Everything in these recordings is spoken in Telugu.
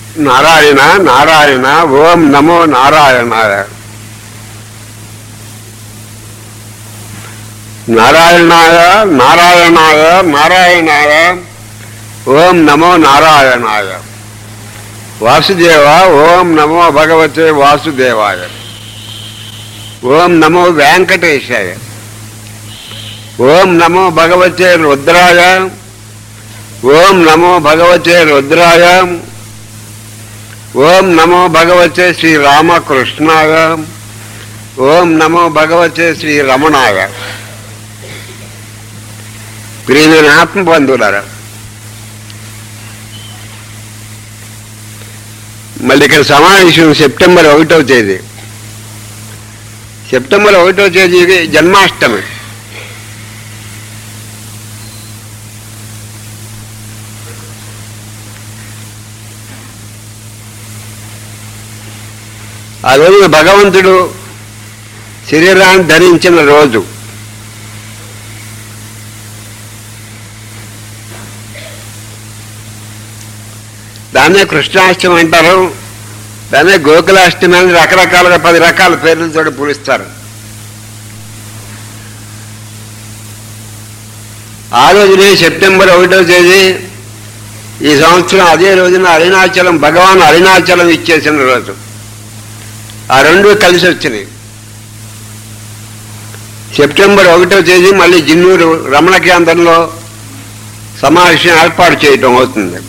నారాయణ నారాయణ ఓం నమో నారాయణాయ నారాయణాయ నారాయణాయ నారాయణాయ ఓం నమో నారాయణాయ వాసుదేవ ఓం నమో భగవతే వాసుదేవాయ ఓం నమో వెంకటేశాయ ఓం నమో భగవతే రుద్రాయ ఓం నమో భగవతే రుద్రాయ ఓం నమో భగవతే శ్రీ రామకృష్ణాయ ఓం నమో భగవతే శ్రీ రమణాయ ప్రియమైన ఆత్మబంధువులారా మళ్ళీ ఇక్కడ సమావేశం సెప్టెంబర్ ఒకటో తేదీ సెప్టెంబర్ ఒకటో తేదీ జన్మాష్టమి ఆ రోజున భగవంతుడు శరీరాన్ని ధరించిన రోజు దాన్నే కృష్ణాష్టమి అంటారు దాన్నే గోకులాష్టమి అని రకరకాలుగా పది రకాల పేర్లతో పిలుస్తారు ఆ రోజునే సెప్టెంబర్ ఒకటో తేదీ ఈ సంవత్సరం అదే రోజున అరుణాచలం భగవాన్ అరుణాచలం ఇచ్చేసిన రోజు ఆ రెండు కలిసి వచ్చినాయి సెప్టెంబర్ ఒకటో తేదీ మళ్ళీ జిన్నూరు రమణ కేంద్రంలో సమావేశం ఏర్పాటు చేయటం అవుతుంది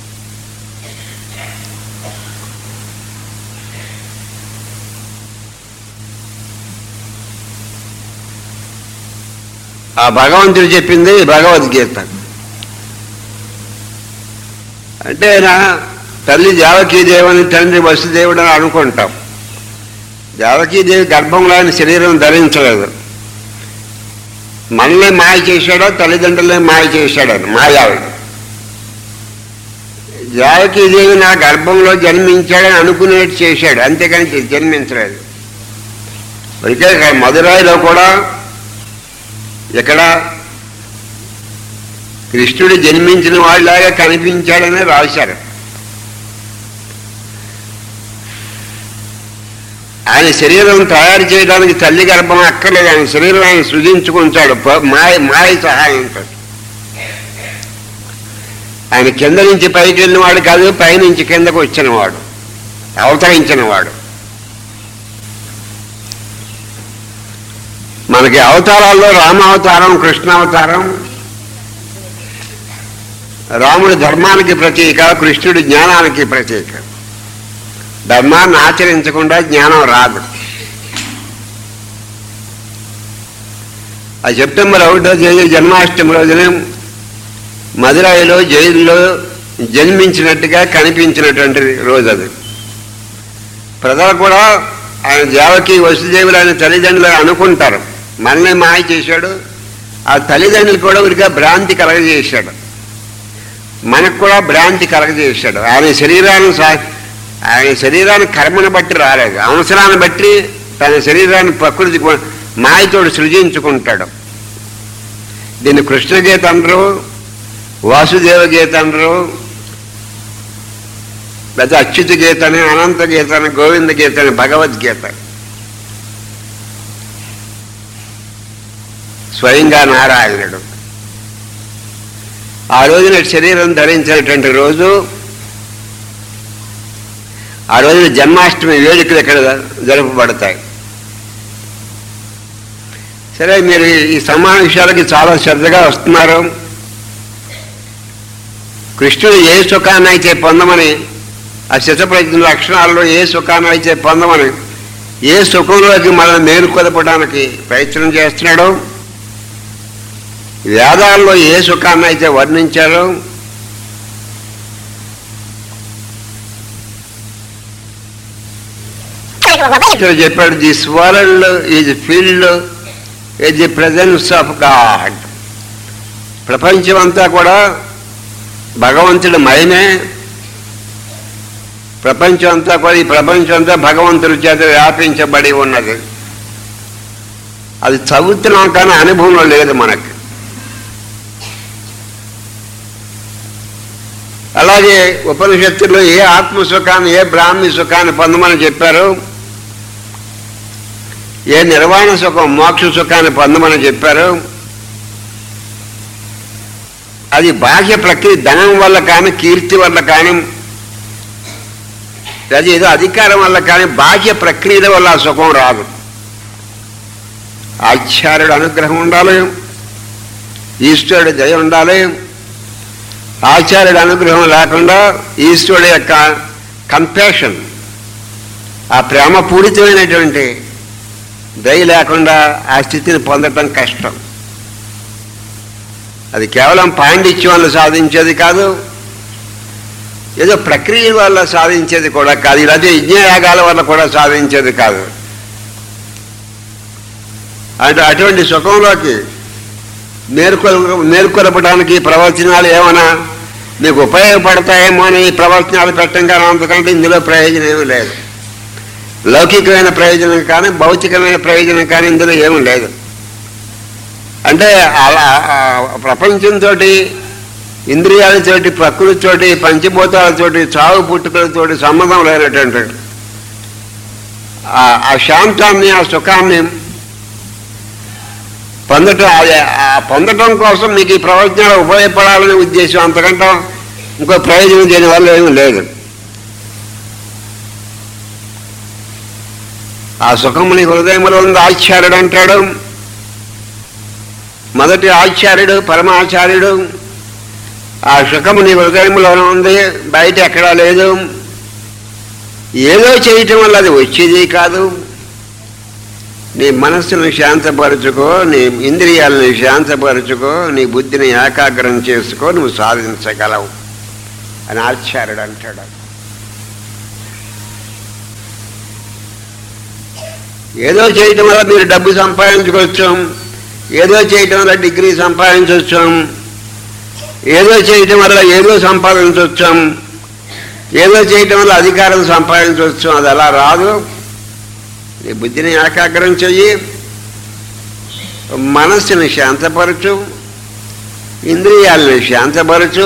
ఆ భగవంతుడు చెప్పింది భగవద్గీత అంటే నా తల్లి దేవకీదేవని తండ్రి వసుదేవుడు అని అనుకుంటాం దేవకీదేవి గర్భంలో ఆయన శరీరం ధరించలేదు మనల్ని మాయ చేశాడో తల్లిదండ్రులే మాయ చేశాడని మాయావుడు దేవకీదేవి నా గర్భంలో జన్మించాడని అనుకునేట్టు చేశాడు అంతేకాని జన్మించలేదు అయితే ఇక్కడ మదురాయిలో కూడా ఇక్కడ కృష్ణుడు జన్మించిన వాళ్ళలాగా కనిపించాడని రాశారు ఆయన శరీరం తయారు చేయడానికి తల్లి గర్భం అక్కర్లేదు ఆయన శరీరం ఆయన సృజించుకుంటాడు ప- మాయ మాయ సహాయంతో ఆయన కింద నుంచి పైకి వెళ్ళినవాడు కాదు పైనుంచి కిందకు వచ్చినవాడు అవతరించినవాడు మనకి అవతారాల్లో రామావతారం కృష్ణావతారం రాముడు ధర్మానికి ప్రతీక కృష్ణుడు జ్ఞానానికి ప్రతీక ధర్మాన్ని ఆచరించకుండా జ్ఞానం రాదు ఆ సెప్టెంబర్ ఒకటో తేదీ జన్మాష్టమి రోజున మదురాయిలో జైల్లో జన్మించినట్టుగా కనిపించినటువంటి రోజు అది ప్రజలు కూడా ఆయన దేవకి వసుదేవులు ఆయన తల్లిదండ్రులు అనుకుంటారు మనల్ని మాయ చేశాడు ఆ తల్లిదండ్రులు కూడా ఉరిగా భ్రాంతి కలగజేశాడు మనకు కూడా భ్రాంతి కలగజేశాడు ఆయన శరీరాన్ని సా- ఆయన శరీరాన్ని కర్మను బట్టి రాలేదు అవసరాన్ని బట్టి తన శరీరాన్ని ప్రకృతి గు- మాయతోడు సృజించుకుంటాడు దీన్ని కృష్ణ గీత అనరు వాసుదేవ గీత అనరు లేదా అచ్యుత గీత అని అనంత గీత అని గోవింద గీత అని భగవద్గీత స్వయంగా నారాయణుడు ఆ రోజున శరీరం ధరించినటువంటి రోజు ఆ రోజున జన్మాష్టమి వేడుకలు ఇక్కడ జరపబడతాయి సరే మీరు ఈ సమావేశాలకి చాలా శ్రద్ధగా వస్తున్నారు కృష్ణుడు ఏ సుఖాన్ని అయితే పొందమని ఆ శతప్రజ్ఞ లక్షణాల్లో ఏ సుఖాన్ని అయితే పొందమని ఏ సుఖంలోకి మనల్ని మేలుకొలపడానికి ప్రయత్నం చేస్తున్నాడో వేదాల్లో ఏ సుఖాన్ని అయితే వర్ణించారో ఇక్కడ చెప్పాడు this world is field is the presence of God ప్రపంచం అంతా కూడా భగవంతుడి మయమే ప్రపంచం అంతా కూడా ఈ ప్రపంచం అంతా భగవంతుడి చేత వ్యాపించబడి ఉన్నది అది చదువుతున్నాం కానీ అనుభవంలో లేదు మనకి అలాగే ఉపనిషత్తుల్లో ఏ ఆత్మ సుఖాన్ని ఏ బ్రాహ్మి సుఖాన్ని పొందమని చెప్పారు ఏ నిర్వాణ సుఖం మోక్ష సుఖాన్ని పొందమని చెప్పారు అది బాహ్య ప్రక్రియ ధనం వల్ల కానీ కీర్తి వల్ల కానీ అది ఏదో అధికారం వల్ల కానీ బాహ్య ప్రక్రియల వల్ల ఆ సుఖం రాదు ఆచార్యుడు అనుగ్రహం ఉండాలి ఈశ్వరుడి దయ ఉండాలి ఆచార్యుడి అనుగ్రహం లేకుండా ఈశ్వరుడి యొక్క కంపాషన్ ఆ ప్రేమ పూరితమైనటువంటి దయ లేకుండా ఆ స్థితిని పొందటం కష్టం అది కేవలం పాండిత్యం వల్ల సాధించేది కాదు ఏదో ప్రక్రియ వల్ల సాధించేది కూడా కాదు ఇలాంటి యజ్ఞయాగాల వల్ల కూడా సాధించేది కాదు అంటే అటువంటి సుఖంలోకి మేల్కొల మేల్కొలపడానికి ప్రవచనాలు ఏమైనా మీకు ఉపయోగపడతాయేమో అని ఈ ప్రవచనాలు పెట్టడం కానీ అంతకంటే ఇందులో ప్రయోజనం ఏమీ లేదు లౌకికమైన ప్రయోజనం కానీ భౌతికమైన ప్రయోజనం కానీ ఇందులో ఏమీ లేదు అంటే అలా ఆ ప్రపంచంతో ఇంద్రియాలతోటి ప్రకృతితోటి పంచభూతాలతోటి చావు పుట్టుకలతోటి సంబంధం లేనటువంటి ఆ- ఆ శాంతాన్ని ఆ సుఖాన్ని పొందటం అది- ఆ పొందటం కోసం మీకు ఈ ప్రవచనాలు ఉపయోగపడాలనే ఉద్దేశం అంతకంటే ఇంకో ప్రయోజనం దీనివల్ల ఏమీ లేదు ఆ సుఖముని హృదయంలో ఉంది ఆచార్యుడు అంటాడు మొదటి ఆచార్యుడు పరమాచార్యుడు ఆ సుఖము నీ హృదయంలోనే ఉంది బయట ఎక్కడా లేదు ఏదో చేయటం వల్ల అది వచ్చేది కాదు నీ మనస్సును శాంతపరచుకో నీ ఇంద్రియాలను శాంతపరచుకో నీ బుద్ధిని ఏకాగ్రం చేసుకో నువ్వు సాధించగలవు అని ఆచార్యుడు అంటాడు ఏదో చేయటం వల్ల మీరు డబ్బు సంపాదించుకోవచ్చు ఏదో చేయటం వల్ల డిగ్రీ సంపాదించవచ్చు ఏదో చేయటం వల్ల ఏదో సంపాదించవచ్చు ఏదో చేయటం వల్ల అధికారం సంపాదించవచ్చు అది అలా రాదు నీ బుద్ధిని ఏకాగ్రం చెయ్యి మనస్సుని శాంతపరచు ఇంద్రియాలని శాంతపరచు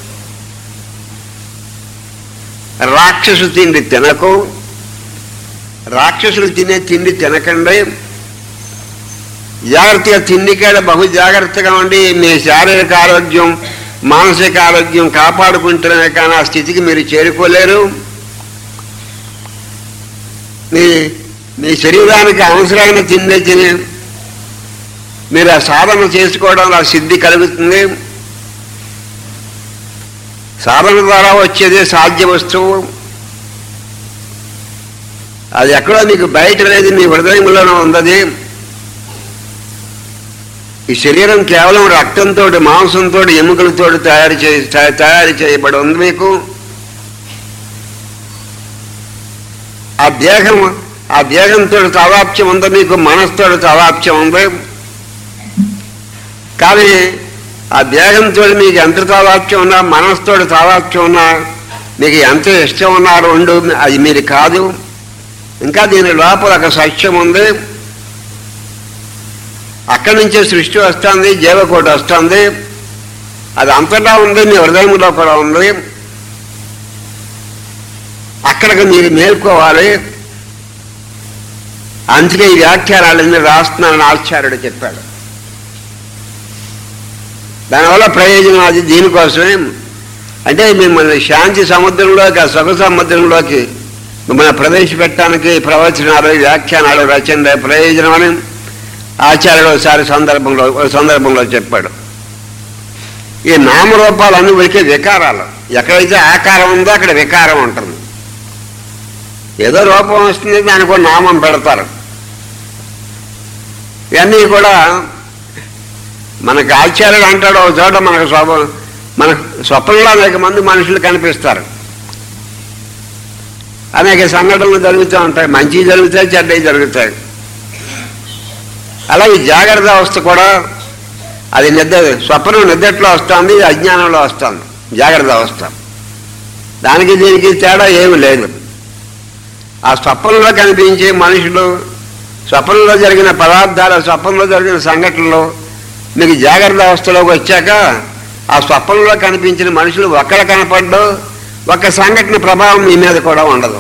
రాక్షసు తిండి తినకు రాక్షసులు తినే తిండి తినకండి జాగ్రత్తగా తిండికాడ బహు జాగ్రత్తగా ఉండి మీ శారీరక ఆరోగ్యం మానసిక ఆరోగ్యం కాపాడుకుంటేనే కానీ ఆ స్థితికి మీరు చేరుకోలేరు మీ మీ శరీరానికి అవసరమైన తిండి తిని మీరు ఆ సాధన చేసుకోవడంలో ఆ సిద్ధి కలుగుతుంది సాధన ద్వారా వచ్చేది సాధ్య వస్తువు అది ఎక్కడో నీకు బయట లేదు నీ హృదయంలోనే ఉన్నది ఈ శరీరం కేవలం రక్తంతో మాంసంతో ఎముకలతో తయారు చే తయారు చేయబడి ఉంది మీకు ఆ దేహం ఆ దేహంతో తాదాప్యం ఉంది మీకు మనసుతో తాదాప్యం ఉంది కానీ ఆ దేహంతో మీకు ఎంత తాదాప్యం ఉన్నా మనసుతో తాదాప్యం ఉన్నా మీకు ఎంత ఇష్టం ఉన్నా రెండు అది మీరు కాదు ఇంకా దీని లోపల ఒక సత్యం ఉంది అక్కడి నుంచే సృష్టి వస్తుంది జీవకోటి వస్తుంది అది అంతటా ఉంది మీ హృదయంలో కూడా ఉంది అక్కడికి మీరు మేల్కోవాలి అందుకే ఈ వ్యాఖ్యానాలన్నీ రాస్తున్నానని ఆచార్యుడు చెప్పాడు దానివల్ల ప్రయోజనం అది దీనికోసమే అంటే మిమ్మల్ని శాంతి సముద్రంలోకి ఆ సుఖ సముద్రంలోకి మిమ్మల్ని ప్రవేశపెట్టడానికి ప్రవచనాలు వ్యాఖ్యానాలు రచన ప్రయోజనం అని ఆచార్యుడు ఒకసారి సందర్భంలో ఒక సందర్భంలో చెప్పాడు ఈ నామరూపాలన్నీ ఉడికే వికారాలు ఎక్కడైతే ఆకారం ఉందో అక్కడ వికారం ఉంటుంది ఏదో రూపం వస్తుంది దానికి ఒక నామం పెడతారు ఇవన్నీ కూడా మనకు ఆచార్యుడు అంటాడు ఒక చోట మనకు స్వభ మన స్వప్నంలో అనేక మంది మనుషులు కనిపిస్తారు అనేక సంఘటనలు జరుగుతూ ఉంటాయి మంచి జరుగుతాయి చెడ్డవి జరుగుతాయి అలాగే జాగ్రత్త అవస్థ కూడా అది నిద్ర స్వప్నం నిద్రలో వస్తుంది అజ్ఞానంలో వస్తుంది జాగ్రత్త అవస్థ దానికి దీనికి తేడా ఏమి లేదు ఆ స్వప్నంలో కనిపించే మనుషులు స్వప్నంలో జరిగిన పదార్థాలు స్వప్నంలో జరిగిన సంఘటనలు మీకు జాగ్రత్త అవస్థలోకి వచ్చాక ఆ స్వప్నంలో కనిపించిన మనుషులు ఒక్కడ కనపడ్డు ఒక్క సంఘటన ప్రభావం మీ మీద కూడా ఉండదు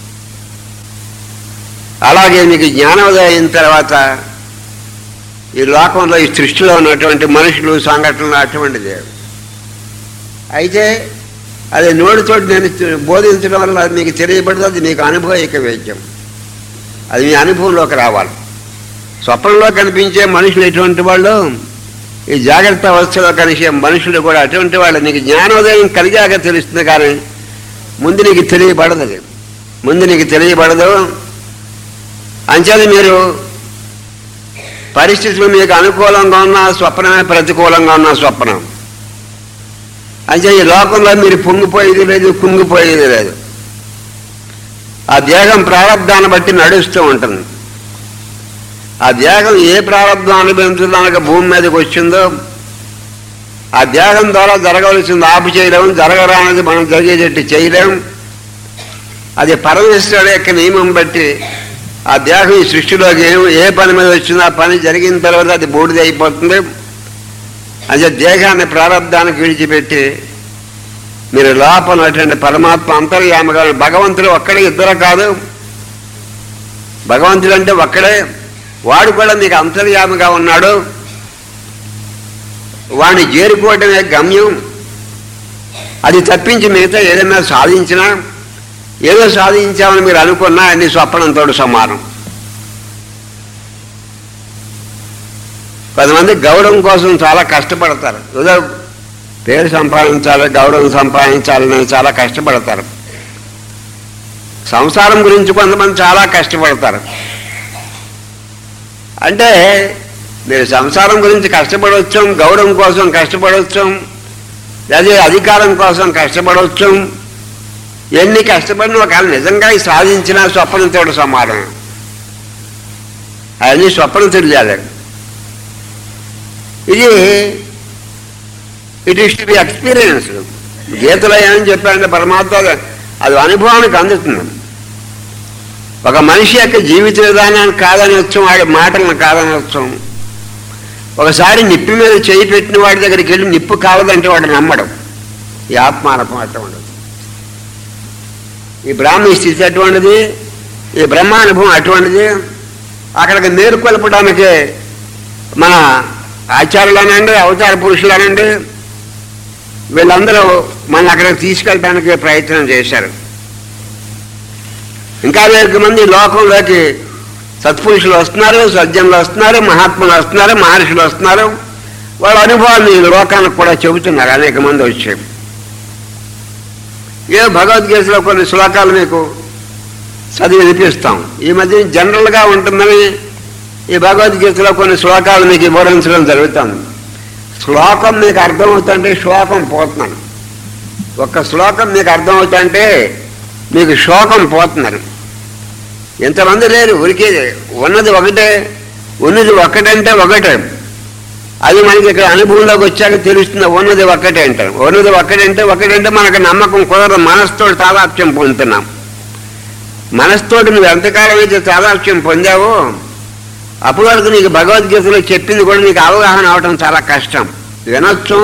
అలాగే మీకు జ్ఞానోదయం అయిన తర్వాత ఈ లోకంలో ఈ సృష్టిలో ఉన్నటువంటి మనుషులు సంఘటనలు అటువంటిది అయితే అది నోటితోటి నేను బోధించడం వల్ల అది మీకు తెలియబడదు అది మీకు అనుభవైక వేద్యం అది మీ అనుభవంలోకి రావాలి స్వప్నంలో కనిపించే మనుషులు ఎటువంటి వాళ్ళు ఈ జాగ్రత్త అవస్థలో కనిపించే మనుషులు కూడా అటువంటి వాళ్ళు నీకు జ్ఞానోదయం కలిగాక తెలుస్తుంది కానీ ముందు నీకు తెలియబడదు అది ముందు నీకు తెలియబడదు అంచేది మీరు పరిస్థితులు మీకు అనుకూలంగా ఉన్న స్వప్నమే ప్రతికూలంగా ఉన్న స్వప్నం అంటే ఈ లోకంలో మీరు పొంగిపోయేది లేదు కుంగిపోయేది లేదు ఆ దేహం ప్రారంధాన్ని బట్టి నడుస్తూ ఉంటుంది ఆ దేహం ఏ ప్రారంభం అనుభవించడానికి భూమి మీదకి వచ్చిందో ఆ దేహం ద్వారా జరగవలసింది ఆపు చేయలేం జరగరానిది మనం జరిగేటట్టు చేయలేం అది పరమేశ్వరుడు యొక్క నియమం బట్టి ఆ దేహం ఈ సృష్టిలోకి ఏ ఏ పని మీద వచ్చిందో ఆ పని జరిగిన తర్వాత అది బూడిద అయిపోతుంది అదే దేహాన్ని ప్రారంధానికి విడిచిపెట్టి మీరు లోపల ఉన్నటువంటి పరమాత్మ అంతర్యామగా భగవంతుడు ఒక్కడే ఇద్దరు కాదు భగవంతుడు అంటే ఒక్కడే వాడు కూడా మీకు అంతర్యామిగా ఉన్నాడు వాడిని చేరుకోవటమే గమ్యం అది తప్పించి మిగతా ఏదైనా సాధించినా ఏదో సాధించామని మీరు అనుకున్నా అన్ని స్వప్నంతో సమానం కొంతమంది గౌరవం కోసం చాలా కష్టపడతారు ఏదో పేరు సంపాదించాలి గౌరవం సంపాదించాలని చాలా కష్టపడతారు సంసారం గురించి కొంతమంది చాలా కష్టపడతారు అంటే మీరు సంసారం గురించి కష్టపడవచ్చు గౌరవం కోసం కష్టపడవచ్చు అదే అధికారం కోసం కష్టపడవచ్చు ఎన్ని కష్టపడిన ఒకవేళ నిజంగా ఈ సాధించిన స్వప్నంతో సమానం అవన్నీ స్వప్నం తెలియాలి ఇది it is to be experience గీతలో ఏమని చెప్పారంటే పరమాత్మ అది అనుభవానికి అందుతుంది ఒక మనిషి యొక్క జీవిత విధానాన్ని కాదనొచ్చు వాడి మాటలను కాదనొచ్చు ఒకసారి నిప్పు మీద చేయి పెట్టిన వాడి దగ్గరికి వెళ్ళి నిప్పు కావదంటే వాడు నమ్మడం ఈ ఆత్మానపం అటువంటిది ఈ బ్రాహ్మీ స్థితి అటువంటిది ఈ బ్రహ్మానుభవం అటువంటిది అక్కడికి మేలుకొల్పడానికి మన ఆచార్యులనండి అవతార పురుషులనండి వీళ్ళందరూ మన అక్కడికి తీసుకెళ్ళడానికి ప్రయత్నం చేశారు ఇంకా అనేక మంది లోకంలోకి సత్పురుషులు వస్తున్నారు సజ్జనులు వస్తున్నారు మహాత్ములు వస్తున్నారు మహర్షులు వస్తున్నారు వాళ్ళ అనుభవాన్ని ఈ లోకానికి కూడా చెబుతున్నారు అనేక మంది వచ్చి ఏ భగవద్గీతలో కొన్ని శ్లోకాలు మీకు చదివి వినిపిస్తాం ఈ మధ్య జనరల్గా ఉంటుందని ఈ భగవద్గీతలో కొన్ని శ్లోకాలు మీకు వివరించడం జరుగుతుంది శ్లోకం మీకు అర్థమవుతుంటే శ్లోకం పోతున్నాను ఒక్క శ్లోకం మీకు అర్థమవుతుంటే మీకు శోకం పోతున్నారు ఎంతమంది లేరు ఉరికి ఉన్నది ఒకటే ఉన్నది ఒక్కటంటే ఒకటే అది మనకి ఇక్కడ అనుభవంలోకి వచ్చాక తెలుస్తుంది ఉన్నది ఒక్కటే అంటారు ఉన్నది ఒక్కటంటే ఒకటంటే మనకు నమ్మకం కుదరదు మనసుతో తాదాప్యం పొందుతున్నాం మనసుతోటి నువ్వు ఎంతకాలం అయితే తాదాప్యం పొందావో అప్పటి వరకు నీకు భగవద్గీతలో చెప్పింది కూడా నీకు అవగాహన అవటం చాలా కష్టం వినొచ్చు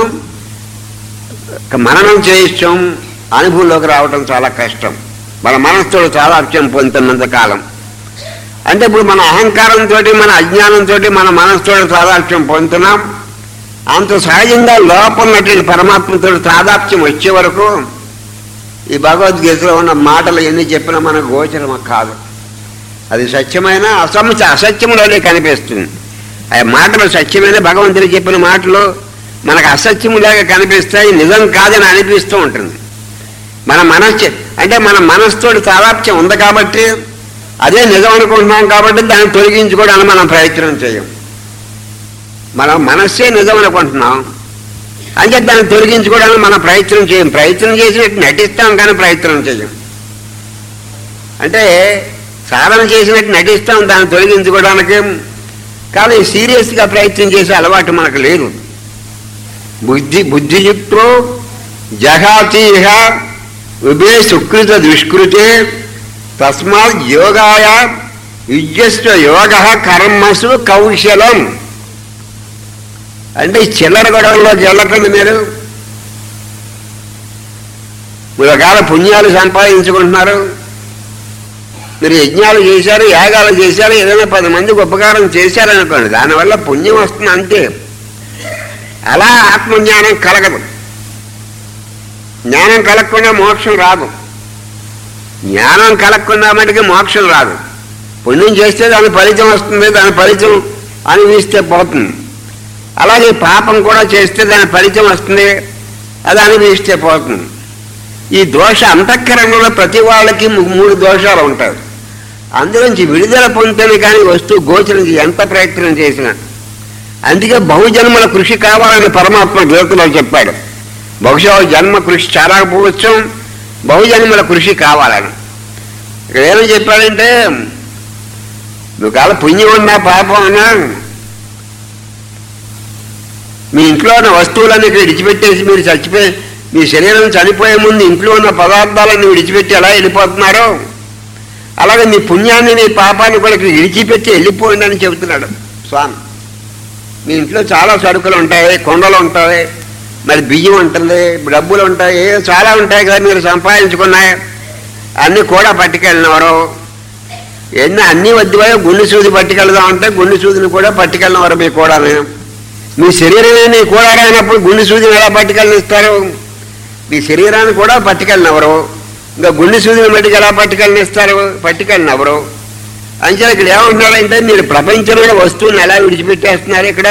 మననం చేయించం అనుభవంలోకి రావటం చాలా కష్టం మన మనసుతో చాలా అత్యం పొందుతున్నంత కాలం అంటే ఇప్పుడు మన అహంకారంతో మన అజ్ఞానంతో మన మనసుతో తాదాప్యం పొందుతున్నాం అంత సహజంగా లోపల ఉన్నటువంటి పరమాత్మతో తాదాప్యం వచ్చే వరకు ఈ భగవద్గీతలో ఉన్న మాటలు ఎన్ని చెప్పినా మనకు గోచరం కాదు అది సత్యమైన అసత్య అసత్యములోనే కనిపిస్తుంది ఆ మాటలు సత్యమైన భగవంతుడు చెప్పిన మాటలు మనకు అసత్యములాగా కనిపిస్తాయి నిజం కాదని అనిపిస్తూ ఉంటుంది మన మనస్సు అంటే మన మనస్సుతోటి తాదాప్యం ఉంది కాబట్టి అదే నిజం అనుకుంటున్నాం కాబట్టి దాన్ని తొలగించుకోవడానికి మనం ప్రయత్నం చేయం మన మనస్సే నిజం అనుకుంటున్నాం అంటే దాన్ని తొలగించుకోవడానికి మనం ప్రయత్నం చేయం ప్రయత్నం చేసినట్టు నటిస్తాం కానీ ప్రయత్నం చేయం అంటే సాధన చేసినట్టు నటిస్తాం దాన్ని తొలగించుకోవడానికి కానీ సీరియస్గా ప్రయత్నం చేసే అలవాటు మనకు లేదు బుద్ధి బుద్ధియుక్తో జగాతీహ ఉభే సుకృత దుష్కృతే తస్మాత్ యోగాయ యుజ్యస్వ యోగ కర్మసు కౌశలం అంటే ఈ చిల్లర గొడవల్లోకి వెళ్ళకండి మీరు మీరు ఒకవేళ పుణ్యాలు సంపాదించుకుంటున్నారు మీరు యజ్ఞాలు చేశారు యాగాలు చేశారు ఏదైనా పది మందికి ఉపకారం చేశారనుకోండి దానివల్ల పుణ్యం వస్తుంది అంతే అలా ఆత్మజ్ఞానం కలగదు జ్ఞానం కలగకుండా మోక్షం రాదు జ్ఞానం కలగకుండా మటుకి మోక్షం రాదు పుణ్యం చేస్తే దాని ఫలితం వస్తుంది దాని ఫలితం అనుభవిస్తే పోతుంది అలాగే పాపం కూడా చేస్తే దాని ఫలితం వస్తుంది అది అనుభవిస్తే పోతుంది ఈ దోష అంతఃకరణలో ప్రతి వాళ్ళకి ము- మూడు దోషాలు ఉంటాయి అందులోంచి విడుదల పొందుతాను కానీ వస్తువు గోచరించి ఎంత ప్రయత్నం చేసినా అందుకే బహుజన్మల కృషి కావాలని పరమాత్మ గీతలో చెప్పాడు బహుశా జన్మ కృషి చాలా పోవచ్చు బహుజన్మల కృషి కావాలని ఇక్కడ ఏమని చెప్పాడంటే నువ్వు కాల పుణ్యం ఉన్నా పాపం ఉన్నా మీ ఇంట్లో ఉన్న వస్తువులన్నీ ఇక్కడ విడిచిపెట్టేసి మీరు చచ్చిపోయి మీ శరీరం చనిపోయే ముందు ఇంట్లో ఉన్న పదార్థాలన్నీ విడిచిపెట్టి ఎలా వెళ్ళిపోతున్నారో అలాగే మీ పుణ్యాన్ని మీ పాపాన్ని కూడా ఇక్కడ విడిచిపెట్టి వెళ్ళిపోండి అని చెబుతున్నాడు స్వామి మీ ఇంట్లో చాలా సరుకులు ఉంటాయి కొండలు ఉంటాయి మరి బియ్యం ఉంటుంది డబ్బులు ఉంటాయి ఏ చాలా ఉంటాయి కదా మీరు సంపాదించుకున్నాయి అన్నీ కూడా పట్టుకెళ్ళినవారు ఎన్ని అన్నీ వద్దువో గుండె సూది పట్టుకెళ్దాం అంటే గుండె సూదిని కూడా పట్టుకెళ్ళినవారు మీ కూడా మీ శరీరమే మీ కూడా రానప్పుడు గుండె సూదిని ఎలా పట్టుకెళ్ళనిస్తారు మీ శరీరాన్ని కూడా పట్టుకెళ్ళినవరు ఇంకా గుండె సూదిని మట్టికి ఎలా పట్టుకెళ్ళనిస్తారు పట్టుకెళ్ళినవరు అంచనా ఇక్కడ ఏమంటున్నారంటే మీరు ప్రపంచంలో వస్తువుని ఎలా విడిచిపెట్టేస్తున్నారు ఇక్కడ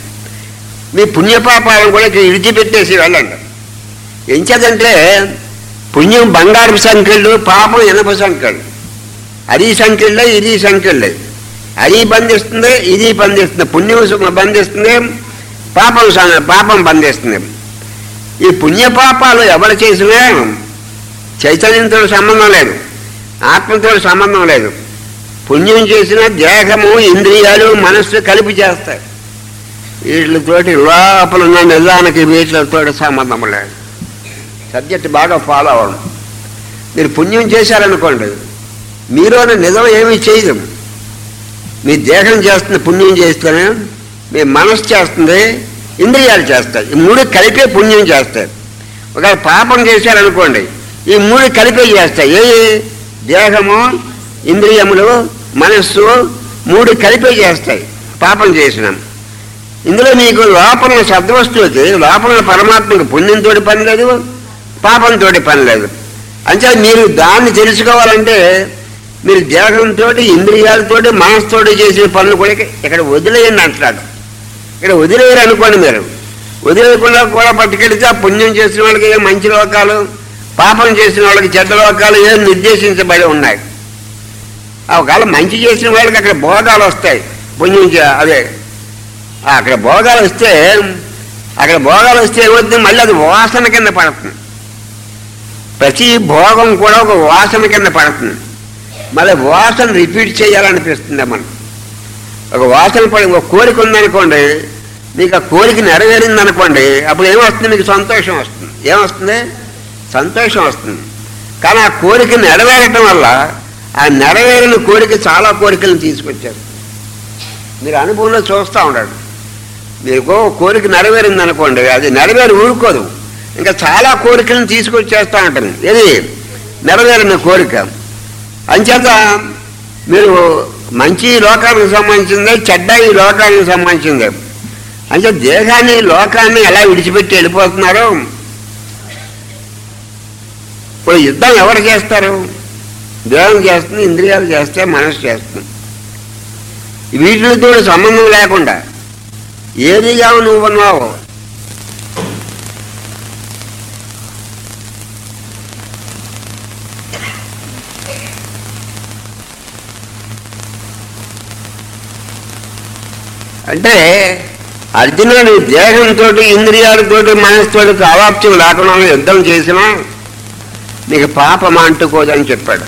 మీ పుణ్యపాపాలను కూడా ఇక్కడ విడిచిపెట్టేసి వెళ్ళండి ఎంచేదంటే పుణ్యం బంగారు సంఖ్యలు పాపం ఎనప సంఖ్యలు అది సంఖ్యలే ఇది సంఖ్యలే అది బంధిస్తుంది ఇది బంధిస్తుంది పుణ్యం సు- బంధిస్తుంది పాపం సం- పాపం బంధిస్తుంది ఈ పుణ్యపాపాలు ఎవరు చేసినా చైతన్యంతో సంబంధం లేదు ఆత్మతో సంబంధం లేదు పుణ్యం చేసిన దేహము ఇంద్రియాలు మనస్సు కలిపి చేస్తాయి వీటితోటి లోపల ఉన్న నిజానికి వీటితో సంబంధం లేదు సబ్జెక్ట్ బాగా ఫాలో అవ్వడం మీరు పుణ్యం చేశారనుకోండి మీలోని నిజం ఏమీ చేయదు మీ దేహం చేస్తుంది పుణ్యం చేస్తేనే మీ మనసు చేస్తుంది ఇంద్రియాలు చేస్తాయి ఈ మూడు కలిపే పుణ్యం చేస్తాయి ఒకవేళ పాపం చేశారనుకోండి ఈ మూడు కలిపే చేస్తాయి ఏ దేహము ఇంద్రియములు మనస్సు మూడు కలిపే చేస్తాయి పాపం చేసినాం ఇందులో మీకు లోపల శబ్దవస్తువుకి లోపల పరమాత్మకు పుణ్యంతో పని లేదు పాపంతో పని లేదు అంటే మీరు దాన్ని తెలుసుకోవాలంటే మీరు దేహంతో ఇంద్రియాలతో మనసుతో చేసిన పనులు కూడా ఇక్కడ వదిలేయండి అంటున్నాడు ఇక్కడ వదిలేయరు అనుకోండి మీరు వదిలేయకుండా కూడా పట్టుకెడితే ఆ పుణ్యం చేసిన వాళ్ళకి ఏ మంచి లోకాలు పాపం చేసిన వాళ్ళకి చెడ్డ లోకాలు ఏం నిర్దేశించబడి ఉన్నాయి ఆ ఒకవేళ మంచి చేసిన వాళ్ళకి అక్కడ భోగాలు వస్తాయి పుణ్యం చే- అదే ఆ అక్కడ భోగాలు వస్తే అక్కడ భోగాలు వస్తే ఏమవుతుంది మళ్ళీ అది వాసన కింద పడుతుంది ప్రతి భోగం కూడా ఒక వాసన కింద పడుతుంది మళ్ళీ వాసన రిపీట్ చేయాలనిపిస్తుంది మనం ఒక వాసన పడి ఒక కోరిక ఉందనుకోండి మీకు ఆ కోరిక నెరవేరింది అనుకోండి అప్పుడు ఏమొస్తుంది మీకు సంతోషం వస్తుంది ఏమొస్తుంది సంతోషం వస్తుంది కానీ ఆ కోరిక నెరవేరటం వల్ల ఆ నెరవేరిన కోరిక చాలా కోరికలను తీసుకొచ్చారు మీరు అనుభవంలో చూస్తూ ఉండండి మీకు ఓ కోరిక నెరవేరింది అనుకోండి అది నెరవేరి ఊరుకోదు ఇంకా చాలా కోరికలను తీసుకొచ్చేస్తూ ఉంటుంది ఏది నెరవేరిన కోరిక అంచేత మీరు మంచి లోకానికి సంబంధించిందే చెడ్డ ఈ లోకానికి సంబంధించిందే అంటే దేహాన్ని లోకాన్ని ఎలా విడిచిపెట్టి వెళ్ళిపోతున్నారో ఇప్పుడు యుద్ధం ఎవరు చేస్తారు దేహం చేస్తుంది ఇంద్రియాలు చేస్తే మనసు చేస్తుంది వీటితో సంబంధం లేకుండా ఏదిగా నువ్వు ఉన్నావు అంటే అర్జునుడు దేహంతో ఇంద్రియాలతో మనసుతో కావాప్యం లేకుండా యుద్ధం చేసినా నీకు పాపం అంటుకోదని చెప్పాడు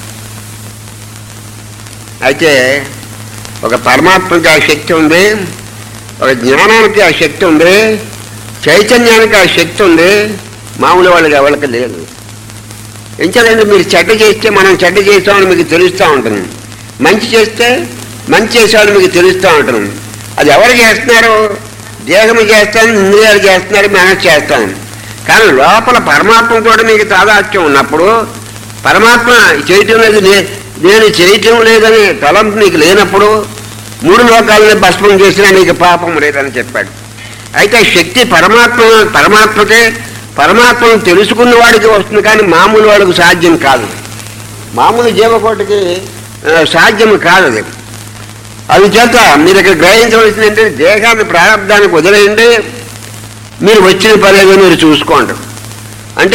అయితే ఒక పరమాత్మకి ఆ శక్తి ఉంది ఒక జ్ఞానానికి ఆ శక్తి ఉంది చైతన్యానికి ఆ శక్తి ఉంది మామూలు వాళ్ళకి ఎవరికి లేదు ఎంచాలంటే మీరు చెడ్డ చేస్తే మనం చెడ్డ చేస్తామని మీకు తెలుస్తూ ఉంటుంది మంచి చేస్తే మంచి చేసామని మీకు తెలుస్తూ ఉంటుంది అది ఎవరు చేస్తున్నారు దేహము చేస్తాను ఇంద్రియాలు చేస్తున్నారు మనసు చేస్తాను కానీ లోపల పరమాత్మతో నీకు తాదాత్యం ఉన్నప్పుడు పరమాత్మ చేయటం లేదు నే- నేను చేయటం లేదని తలంపు నీకు లేనప్పుడు మూడు లోకాలని భస్మం చేసినా నీకు పాపం లేదని చెప్పాడు అయితే శక్తి పరమాత్మ పరమాత్మకే పరమాత్మను తెలుసుకున్న వాడికి వస్తుంది కానీ మామూలు వాడికి సాధ్యం కాదు మామూలు జీవకోటికి ఆ, సాధ్యం కాదు అది అది చేత మీరు ఇక్కడ గ్రహించవలసింది ఏంటంటే దేహాన్ని ప్రారంభానికి వదిలేయండి మీరు వచ్చిన పనేదో మీరు చూసుకోండి అంటే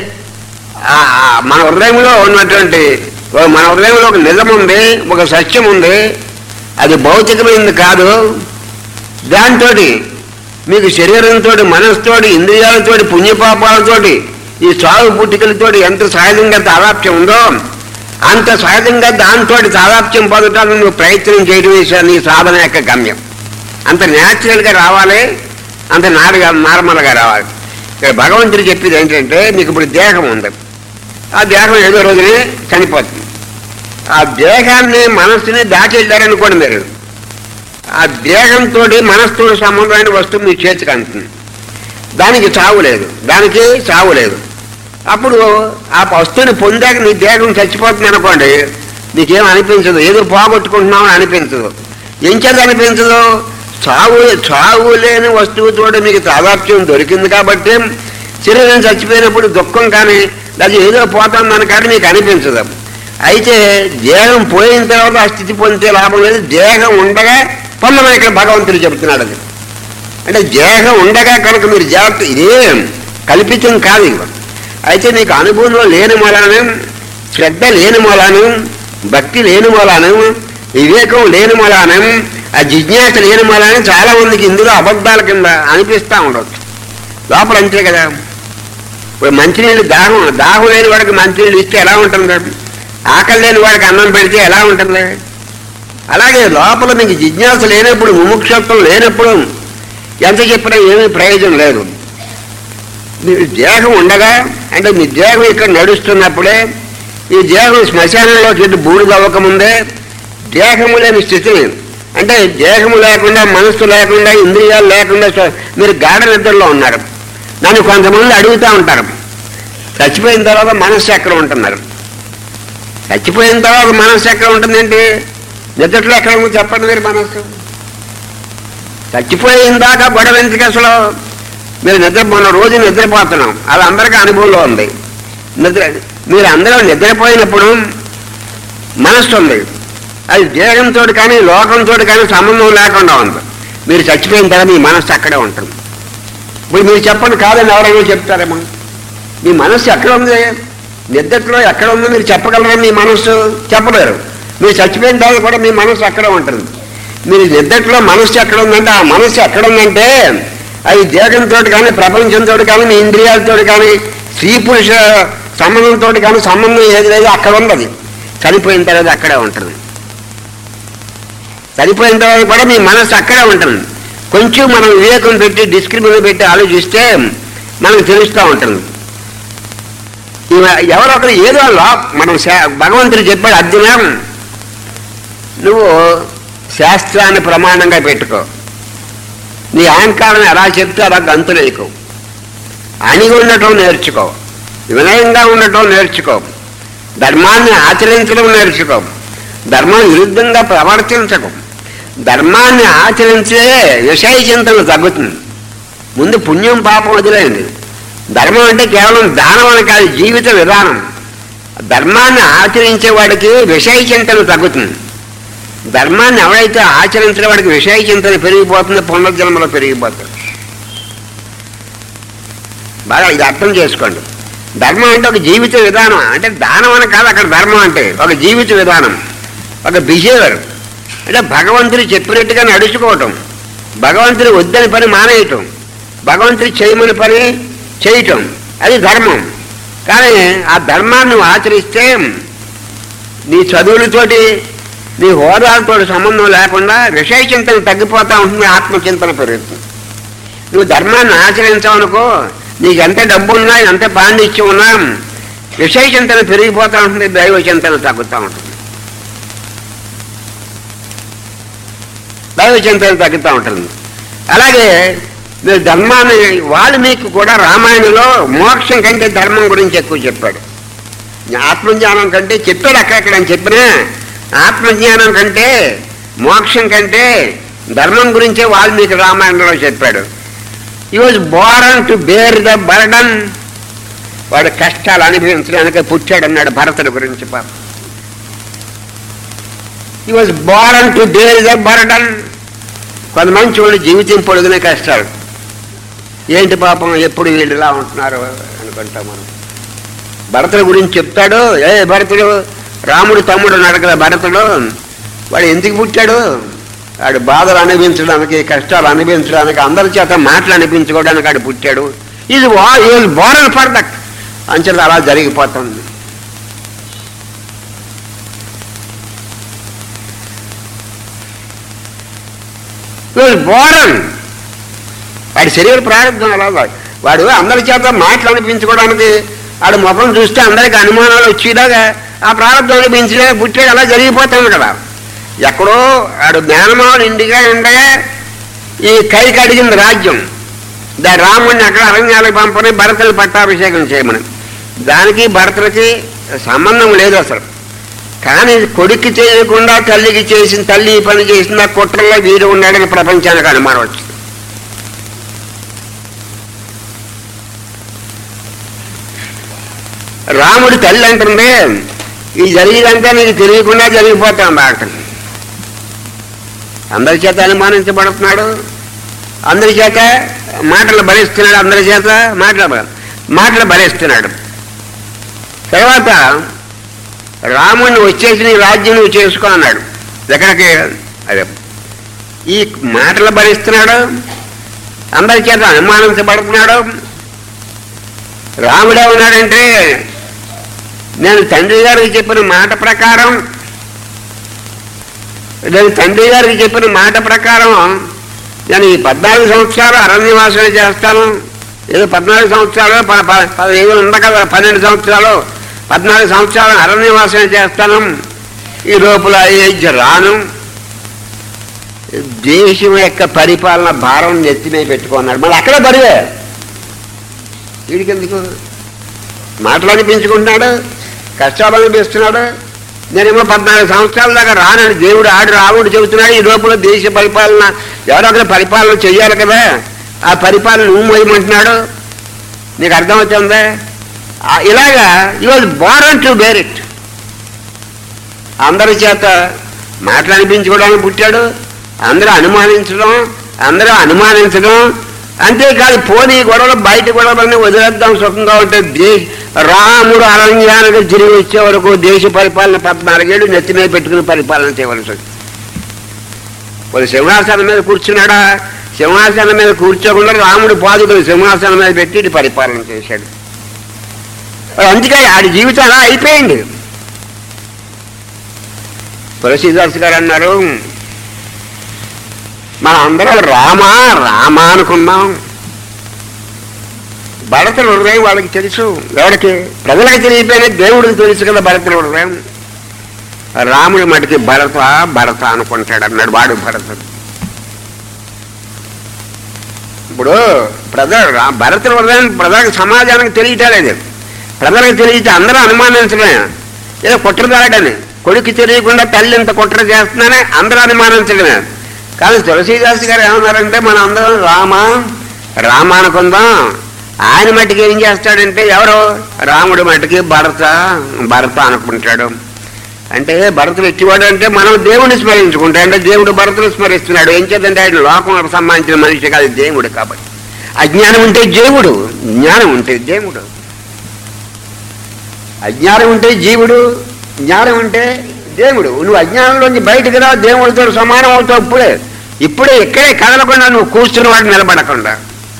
ఆ- ఆ మన హృదయంలో ఉన్నటువంటి ఓ మన హృదయంలో ఒక నిజం ఉంది ఒక సత్యం ఉంది అది భౌతికమైనది కాదు దాంతో మీకు శరీరంతో మనసుతోటి ఇంద్రియాలతోటి పుణ్యపాపాలతోటి ఈ సాగు పుట్టికలతోటి ఎంత సహజంగా తాదాప్యం ఉందో అంత సహజంగా దాంతో తాదాప్యం పొందడానికి నువ్వు ప్రయత్నం చేయడమే స- నీ సాధన యొక్క గమ్యం అంత న్యాచురల్గా రావాలి అంత నారుగా నార్మల్గా రావాలి ఇక్కడ భగవంతుడు చెప్పేది ఏంటంటే మీకు ఇప్పుడు దేహం ఉంది ఆ దేహం ఏదో రోజునే చనిపోతుంది ఆ దేహాన్ని మనస్సుని దాచేద్దారనుకోండి మీరు ఆ దేహంతో మనస్సుతో సంబంధమైన వస్తువు మీ చేతికి అందుతుంది దానికి చావు లేదు దానికి చావు లేదు అప్పుడు ఆ వస్తువుని పొందాక నీ దేహం చచ్చిపోతుంది అనుకోండి నీకేం అనిపించదు ఏదో పోగొట్టుకుంటున్నావు అని అనిపించదు ఎంచేది అనిపించదు చావు చావు లేని వస్తువుతో మీకు తాదాప్యం దొరికింది కాబట్టి శరీరం చచ్చిపోయినప్పుడు దుఃఖం కానీ అది ఏదో పోతుందని కానీ మీకు అనిపించదు అయితే దేహం పోయిన తర్వాత ఆ స్థితి పొందితే లాభం లేదు దేహం ఉండగా పొందమని ఇక్కడ భగవంతుడు చెబుతున్నాడు అది అంటే దేహం ఉండగా కనుక మీరు జాగ్రత్త ఇదేం కల్పితం కాదు ఇక అయితే నీకు అనుభవంలో లేని మూలాను శ్రద్ధ లేని మూలాను భక్తి లేని మూలాను వివేకం లేని మూలాను ఆ జిజ్ఞాస లేని మూలాను చాలా మందికి ఇందులో అబద్ధాల కింద అనిపిస్తూ ఉండవచ్చు లోపల అంతే కదా ఇప్పుడు మంచినీళ్ళు దాహం దాహం లేని వాడికి మంచినీళ్ళు ఇస్తే ఎలా ఉంటుంది ఆకలి లేని వాడికి అన్నం పెడితే ఎలా ఉంటుంది అలాగే లోపల మీకు జిజ్ఞాస లేనప్పుడు ముముక్షత్వం లేనప్పుడు ఎంత చెప్పినా ఏమీ ప్రయోజనం లేదు మీ దేహం ఉండగా అంటే మీ దేహం ఇక్కడ నడుస్తున్నప్పుడే ఈ దేహం శ్మశానంలో చెట్టు బూడిద అవ్వకముందే దేహము లేని స్థితిని అంటే దేహము లేకుండా మనస్సు లేకుండా ఇంద్రియాలు లేకుండా స్వ- మీరు గాఢ నిద్రలో ఉన్నారు నన్ను కొంతమంది అడుగుతూ ఉంటారు చచ్చిపోయిన తర్వాత మనస్సు ఎక్కడ ఉంటున్నారు చచ్చిపోయిన తర్వాత మనస్సు ఎక్కడ ఉంటుందంటే నిద్రలో ఎక్కడ ఉందో చెప్పండి మీరు మనస్సు చచ్చిపోయిన దాకా గొడవ ఎందుకు అసలు మీరు నిద్ర మొన్న రోజు నిద్రపోతున్నాం అది అందరికీ అనుభవంలో ఉంది నిద్ర మీరు అందరూ నిద్రపోయినప్పుడు మనస్సు ఉంది అది దేహంతో కానీ లోకంతో కానీ సంబంధం లేకుండా ఉంది మీరు చచ్చిపోయిన తర్వాత మీ మనస్సు అక్కడే ఉంటుంది ఇప్పుడు మీరు చెప్పండి కాదని ఎవరైనా చెప్తారేమో మీ మనస్సు ఎక్కడ ఉంది నిద్రలో ఎక్కడ ఉందో మీరు చెప్పగలరా మీ మనస్సు చెప్పలేరు మీరు చచ్చిపోయిన తర్వాత కూడా మీ మనస్సు అక్కడే ఉంటుంది మీరు నిద్రలో మనస్సు ఎక్కడ ఉందంటే ఆ మనస్సు ఎక్కడ ఉందంటే అది దేహంతో కానీ ప్రపంచంతో కానీ మీ ఇంద్రియాలతో కానీ స్త్రీ పురుష సంబంధంతో కానీ సంబంధం ఏది లేదు అక్కడ ఉండదు చనిపోయిన తర్వాత అక్కడే ఉంటుంది చనిపోయిన తర్వాత కూడా మీ మనస్సు అక్కడే ఉంటుంది కొంచెం మనం వివేకం పెట్టి డిస్క్రిమినేట్ పెట్టి ఆలోచిస్తే మనకు తెలుస్తూ ఉంటుంది ఇవ- ఎవరో ఒకరు ఏదో లా మనం శా- భగవంతుడు చెప్పాడు అర్జున నువ్వు శాస్త్రాన్ని ప్రమాణంగా పెట్టుకో నీ అహంకారం ఎలా చెప్తే అలా గంతులేకు అణిగి ఉండటం నేర్చుకో వినయంగా ఉండటం నేర్చుకో ధర్మాన్ని ఆచరించడం నేర్చుకో ధర్మం విరుద్ధంగా ప్రవర్తించకు ధర్మాన్ని ఆచరించే విషయ చింతన తగ్గుతుంది ముందు పుణ్యం పాపం వదిలేయండి ధర్మం అంటే కేవలం దానం అని కాదు జీవిత విధానం ధర్మాన్ని ఆచరించే వాడికి విషయ చింతన తగ్గుతుంది ధర్మాన్ని ఎవరైతే ఆచరించిన వాడికి విషయ చింతన పెరిగిపోతుందో పునర్జన్మలో పెరిగిపోతుంది బాగా ఇది అర్థం చేసుకోండి ధర్మం అంటే ఒక జీవిత విధానం అంటే దానం అని కాదు అక్కడ ధర్మం అంటే ఒక జీవిత విధానం ఒక బిహేవియర్ అంటే భగవంతుడు చెప్పినట్టుగా నడుచుకోవటం భగవంతుడు వద్దని పని మానేయటం భగవంతుడు చేయమని పని చేయటం అది ధర్మం కానీ ఆ ధర్మాన్ని నువ్వు ఆచరిస్తే నీ చదువులతోటి నీ హోదాలతో సంబంధం లేకుండా విషయ చింతన తగ్గిపోతా ఉంటుంది ఆత్మచింతన పెరుగుతుంది నువ్వు ధర్మాన్ని ఆచరించావనుకో నీకు ఎంత డబ్బు ఉన్నా ఎంత పాండిత్యం ఉన్నా విషయ చింతన పెరిగిపోతా ఉంటుంది దైవ చింతన తగ్గుతూ ఉంటుంది దైవ చింతన తగ్గుతూ ఉంటుంది అలాగే మీరు ధర్మాన్ని వాల్మీకి కూడా రామాయణంలో మోక్షం కంటే ధర్మం గురించి ఎక్కువ చెప్పాడు ఆత్మజ్ఞానం కంటే చెప్పాడు అక్కడక్కడ అని చెప్పినా ఆత్మజ్ఞానం కంటే మోక్షం కంటే ధర్మం గురించే వాల్మీకి రామాయణంలో చెప్పాడు he was born to bear the burden వాడు కష్టాలు అనుభవించడానికి పుట్టాడు అన్నాడు భరతుడి గురించి పాప he was born to bear the burden కొంతమంది చూడండి జీవితం పొడుగునే కష్టాలు ఏంటి పాపం ఎప్పుడు వీళ్ళు ఇలా ఉంటున్నారు అనుకుంటాం మనం భరతుడి గురించి చెప్తాడు ఏ భరతుడు రాముడు తమ్ముడు ఉన్నాడు కదా భరతుడు వాడు ఎందుకు పుట్టాడు వాడు బాధలు అనుభవించడానికి కష్టాలు అనుభవించడానికి అందరి చేత మాటలు అనిపించుకోవడానికి వాడు పుట్టాడు ఇది వా ఈజ్ బోరన్ ఫర్ దట్ అంచెలు అలా జరిగిపోతుంది బోరన్ వాడి శరీర ప్రారంభం అలా వాడు. వాడు అందరి చేత మాటలు అనిపించుకోవడానికి వాడు ముఖం చూస్తే అందరికి అనుమానాలు వచ్చేలాగా ఆ ప్రారంభం అనిపించలే పుట్టాడు అలా జరిగిపోతుంది కదా ఎక్కడో వాడు జ్ఞానమావుడు ఇండిగా ఉండగా ఈ కైకి అడిగింది రాజ్యం దా రాముడిని అక్కడ అరణ్యాలకు పంపని భరతులు పట్టాభిషేకం చేయమని దానికి భరతులకి సంబంధం లేదు అసలు కానీ కొడుక్కి చేయకుండా తల్లికి చేసిన తల్లి ఈ పని చేసిందా కుట్రలో వీడు ఉన్నాడని ప్రపంచానికి అనుమానం వచ్చింది రాముడి తల్లి అంటుంది ఈ జరిగిందంతా నీకు తెలియకుండా జరిగిపోతాం డాక్టర్ అందరి చేత అనుమానించబడుతున్నాడు అందరి చేత మాటలు భరిస్తున్నాడు అందరి చేత మాటలు భ- మాటలు భరిస్తున్నాడు తర్వాత రాముడిని వచ్చేసి నీ రాజ్యం నువ్వు చేసుకో అన్నాడు ఎక్కడికి అదే ఈ మాటలు భరిస్తున్నాడు అందరి చేత అనుమానించబడుతున్నాడు రాముడే ఉన్నాడంటే నేను తండ్రి గారికి చెప్పిన మాట ప్రకారం నేను తండ్రి గారికి చెప్పిన మాట ప్రకారం నేను ఈ పద్నాలుగు సంవత్సరాలు అరణ్యవాసన చేస్తాను ఏదో పద్నాలుగు సంవత్సరాలు ప- ప- పదిహేను ఉంది కదా పన్నెండు సంవత్సరాలు పద్నాలుగు సంవత్సరాలు అరణ్యవాసన చేస్తాను ఈ లోపల అయోధ్య రాను దేశం యొక్క పరిపాలన భారం నెత్తిమే పెట్టుకున్నాడు మళ్ళీ అక్కడ బరువే వీడికి ఎందుకు మాటలు అనిపించుకుంటున్నాడు కష్టాలు అనిపిస్తున్నాడు నేనేమో పద్నాలుగు సంవత్సరాల దాకా రానని దేవుడు ఆడు రాముడు చెబుతున్నాడు ఈ లోపల దేశ పరిపాలన ఎవరో ఒకరు పరిపాలన చెయ్యాలి కదా ఆ పరిపాలన నువ్వు మొయ్యమంటున్నాడు నీకు అర్థమవుతుందా ఆ, ఇలాగా he was born to bear it అందరి చేత మాటలు అనిపించుకోవడానికి పుట్టాడు అందరూ అనుమానించడం అందరూ అనుమానించడం అంతేకాదు పోనీ గొడవలు బయట గొడవలన్నీ వదిలేద్దాం సుఖంగా ఉంటే దేశ రాముడు అరణ్యానికి తిరిగి వచ్చే వరకు దేశ పరిపాలన పద్నాలుగేళ్ళు నెత్తి మీద పెట్టుకుని పరిపాలన చేయవలసి వచ్చింది వాళ్ళు సింహాసనం మీద కూర్చున్నాడా సింహాసనం మీద కూర్చోకుండా రాముడు పాదుకులు సింహాసనం మీద పెట్టి ఇటు పరిపాలన చేశాడు మరి అందుకే ఆడి జీవితం అలా అయిపోయింది తులసీదాస్ గారు అన్నారు మన అందరం రామా రామా అనుకున్నాం భరతుల హృదయం వాళ్ళకి తెలుసు ఎవరికి ప్రజలకు తెలియపోయినా దేవుడికి తెలుసు కదా భరతుల హృదయం రాముడి మటుకి భరత భరత అనుకుంటాడు అన్నాడు వాడు భరతుడు ఇప్పుడు ప్రజ రా- భరతుల హృదయం ప్రజలకు సమాజానికి తెలియటలేదు ప్రజలకు తెలియతే అందరూ అనుమానించడమే ఏదో కుట్ర తాగడని కొడుకు తెలియకుండా తల్లి ఇంత కుట్ర చేస్తున్నానే అందరూ అనుమానించడమే కానీ తులసీదాస్ గారు ఏమన్నారంటే మన అందరం రామ రామ అనుకుందాం ఆయన మట్టికి ఏం చేస్తాడంటే ఎవరు రాముడి మట్టికి భరత భరత అనుకుంటాడు అంటే భరతుడు ఎట్టివాడు అంటే మనం దేవుడిని స్మరించుకుంటాం అంటే దేవుడు భరతుడు స్మరిస్తున్నాడు ఏం చేద్దంటే ఆయన లోకం సంబంధించిన మనిషి కాదు దేవుడు కాబట్టి అజ్ఞానం ఉంటే దేవుడు జ్ఞానం ఉంటే దేవుడు అజ్ఞానం ఉంటే జీవుడు జ్ఞానం ఉంటే దేవుడు నువ్వు అజ్ఞానంలోంచి బయటకు రా దేవుడితో సమానం అవుతావు ఇప్పుడే ఇప్పుడే ఇక్కడే కదలకుండా నువ్వు కూర్చున్న వాడు నిలబడకుండా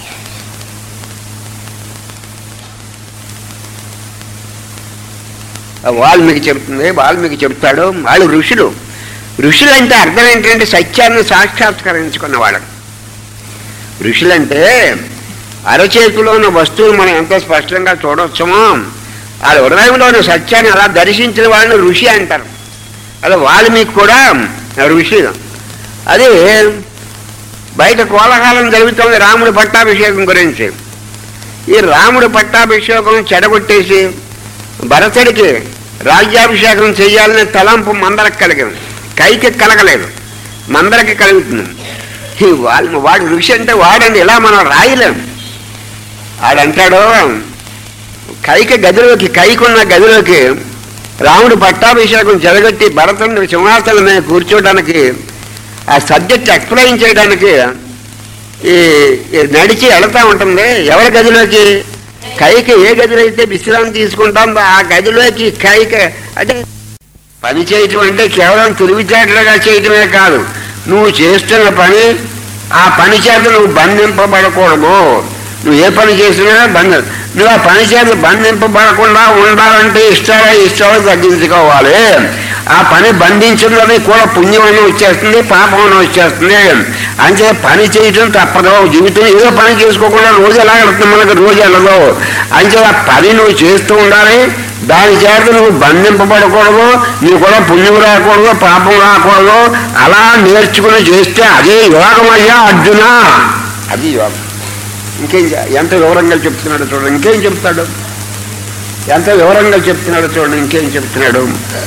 వాల్మీకి చెబుతుంది వాల్మీకి చెబుతాడు వాళ్ళు ఋషులు ఋషులు అంటే అర్థం ఏంటంటే సత్యాన్ని సాక్షాత్కరించుకున్న వాళ్ళకి ఋషులంటే అరచేతిలో ఉన్న వస్తువులు మనం ఎంత స్పష్టంగా చూడవచ్చుమో ఆ హృదయంలో ఉన్న సత్యాన్ని అలా దర్శించిన వాళ్ళని ఋషి అంటారు అదే వాల్మీకి కూడా ఋషి అది బయట కోలాహలం జరుగుతుంది రాముడి పట్టాభిషేకం గురించి ఈ రాముడి పట్టాభిషేకం చెడగొట్టేసి భరతుడికి రాజ్యాభిషేకం చేయాలనే తలంపు మందరకు కలిగింది కైకి కలగలేదు మందరికి కలుగుతుంది ఈ వాళ్ళు వాడి ఋషి అంటే వాడండి ఇలా మనం రాయలేం ఆడంటాడు కైకి గదిలోకి కైకున్న గదిలోకి రాముడు పట్టాభిషేకం జరగట్టి భరతుడిని సింహాసనం మీద కూర్చోడానికి ఆ సబ్జెక్ట్ ఎక్స్ప్లెయిన్ చేయడానికి ఈ ఈ నడిచి వెళతా ఉంటుంది ఎవరి గదిలోకి కైకి ఏ గదిలో అయితే విశ్రాంతి తీసుకుంటుందో ఆ గదిలోకి కైకి అంటే పని చేయటం అంటే కేవలం తెలివితేటలుగా చేయటమే కాదు నువ్వు చేస్తున్న పని ఆ పని చేత నువ్వు బంధింపబడకూడదు నువ్వు ఏ పని చేసినా బంధ నువ్వు ఆ పని చేత బంధింపబడకుండా ఉండాలంటే ఇష్టాలు ఇష్టాలు తగ్గించుకోవాలి ఆ పని బంధించడంలోనే కూడా పుణ్యం అని వచ్చేస్తుంది పాపం అని వచ్చేస్తుంది అంటే పని చేయటం తప్పదు జీవితం ఏదో పని చేసుకోకుండా రోజు ఎలా వెళ్తుంది మనకు రోజు వెళ్ళదు అంటే ఆ పని నువ్వు చేస్తూ ఉండాలి దాని చేత నువ్వు బంధింపబడకూడదు నీకు కూడా పుణ్యం రాకూడదు పాపం రాకూడదు అలా నేర్చుకుని చేస్తే అదే యోగం అయ్యా అర్జున అది యోగం ఇంకేం చే- ఎంత వివరంగా చెప్తున్నాడు చూడండి ఇంకేం చెప్తాడు ఎంత వివరంగా చెప్తున్నాడు చూడండి ఇంకేం చెప్తున్నాడు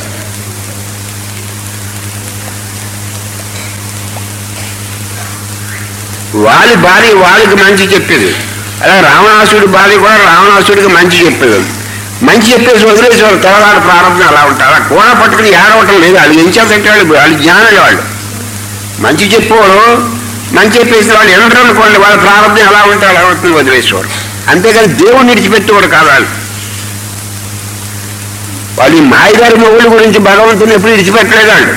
వాలి భార్య వాలికి మంచి చెప్పేది అలా రావణాసుడి భార్య కూడా రావణాసుడికి మంచి చెప్పేది మంచి చెప్పేసి వదిలేసి వాళ్ళు తెల్లవాడు ప్రారంభం అలా ఉంటారు అలా కూడ పట్టుకుని ఏడవటం లేదు వాళ్ళు ఏం చేస్తుంటే వాళ్ళు వాళ్ళు జ్ఞానులు వాళ్ళు మంచి చెప్పేవాడు మంచి చెప్పేసి వాళ్ళు వినరు అనుకోండి వాళ్ళ ప్రారంభం ఎలా ఉంటే అలా ఉంటుంది వదిలేసేవాడు అంతేకాని దేవుడిని విడిచిపెట్టేవాడు కాదు వాళ్ళు వాళ్ళు ఈ మాయగారి మొగుల గురించి భగవంతుని ఎప్పుడు విడిచిపెట్టలేదు వాళ్ళు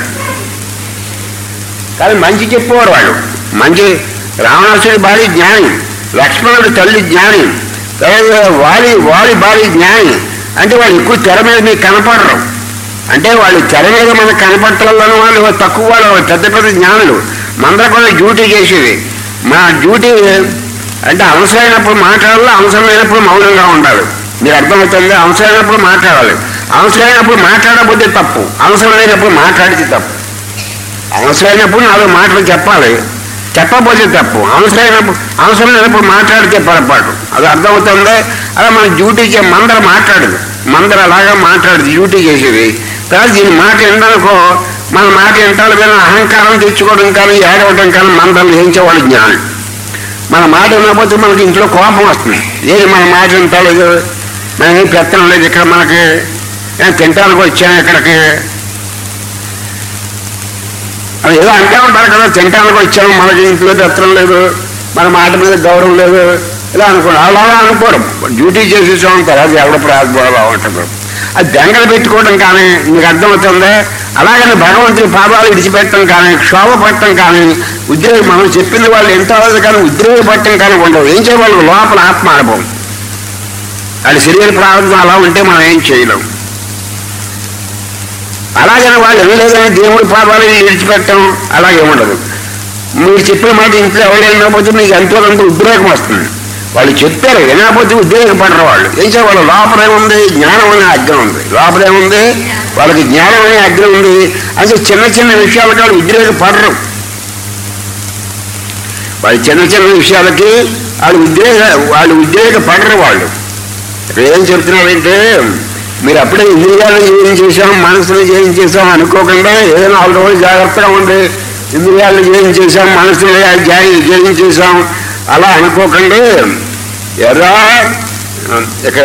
కానీ మంచి చెప్పేవారు వాళ్ళు మంచి రావణాసుడి భార్య జ్ఞాని లక్ష్మణుడి తల్లి జ్ఞాని తర్వాత వాలి వాలి భార్య జ్ఞాని అంటే వాళ్ళు ఎక్కువ తెర మీద మీకు కనపడరు అంటే వాళ్ళు తెర మీద మనకు కనపడటంలోనూ వాళ్ళు తక్కువ వాళ్ళు పెద్ద పెద్ద జ్ఞానులు మందర కూడా డ్యూటీ చేసేది మా డ్యూటీ అంటే అవసరమైనప్పుడు మాట్లాడాలి అవసరమైనప్పుడు మౌనంగా ఉండాలి మీరు అర్థమవుతుంది అవసరమైనప్పుడు మాట్లాడాలి అవసరమైనప్పుడు మాట్లాడకపోతే తప్పు అవసరమైనప్పుడు మాట్లాడితే తప్పు అవసరమైనప్పుడు నాలుగు మాటలు చెప్పాలి చెప్పకపోతే తప్పు అవసరమైనప్పుడు అవసరం లేనప్పుడు మాట్లాడితే పొరపాటు అది అర్థమవుతుందే అలా మన డ్యూటీ చే మందర మాట్లాడదు మందర అలాగా మాట్లాడదు డ్యూటీ చేసేది తర్వాత దీని మాట వినడానికో మన మాట వింటాలు మీద అహంకారం తెచ్చుకోవడం కానీ ఏడవడం కానీ మందరం వేయించేవాళ్ళు జ్ఞానం మన మాట వినకపోతే మనకి ఇంట్లో కోపం వస్తుంది ఏది మన మాట వింటాలేదు మనం ఏం పెత్తనం లేదు ఇక్కడ మనకి ఏం తింటానికి వచ్చాం ఇక్కడికి అది ఏదో అంటే ఉంటారు కదా తినటానికి వచ్చాము మనకి ఇంట్లో దత్తరం లేదు మన మాట మీద గౌరవం లేదు ఇలా అనుకోండి అలా అనుకోరు డ్యూటీ చేసేసా ఉంటారు అది ఎవడ ప్రారంభంలో ఉంటుంది అది దెంగలు పెట్టుకోవడం కానీ మీకు అర్థమవుతుంది అలాగని భగవంతుని పాదాలు విడిచిపెట్టడం కానీ క్షోభ పట్టడం కానీ ఉద్యోగం మనం చెప్పింది వాళ్ళు ఎంత అవ్వదు కానీ ఉద్యోగ పట్టడం కానీ ఉండవు ఏం చేయవాళ్ళు లోపల ఆత్మ అనుభవం అది శరీర ప్రారంభం అలా ఉంటే మనం ఏం చేయలేం అలాగని వాళ్ళు వినలేదని దేవుడి పాదాలు విడిచిపెట్టడం అలాగే ఉండదు మీరు చెప్పిన మాట ఇంట్లో ఎవరైనా మీకు ఎంతో కొంత ఉద్రేకం వస్తుంది వాళ్ళు చెప్పారు వినకపోతే ఉద్రేకపడరు వాళ్ళు ఏం చేయాలి వాళ్ళ లోపల ఏముంది జ్ఞానం అనే అగ్ని ఉంది లోపల ఏముంది వాళ్ళకి జ్ఞానం అనే అగ్ని ఉంది అంటే చిన్న చిన్న విషయాలకి వాళ్ళు ఉద్రేకపడరు వాళ్ళు చిన్న చిన్న విషయాలకి వాళ్ళు ఉద్రేక వాళ్ళు ఉద్రేకపడరు వాళ్ళు ఇక్కడ ఏం చెప్తున్నారంటే మీరు అప్పుడే ఇంద్రియాలను జయం చేశాం మనసును జయం చేశాం అనుకోకుండా ఏదైనా నాలుగు రోజులు జాగ్రత్తగా ఉంది ఇంద్రియాలను జయం చేశాం మనసును జయం జయం చేశాం అలా అనుకోకండి ఎరా ఇక్కడ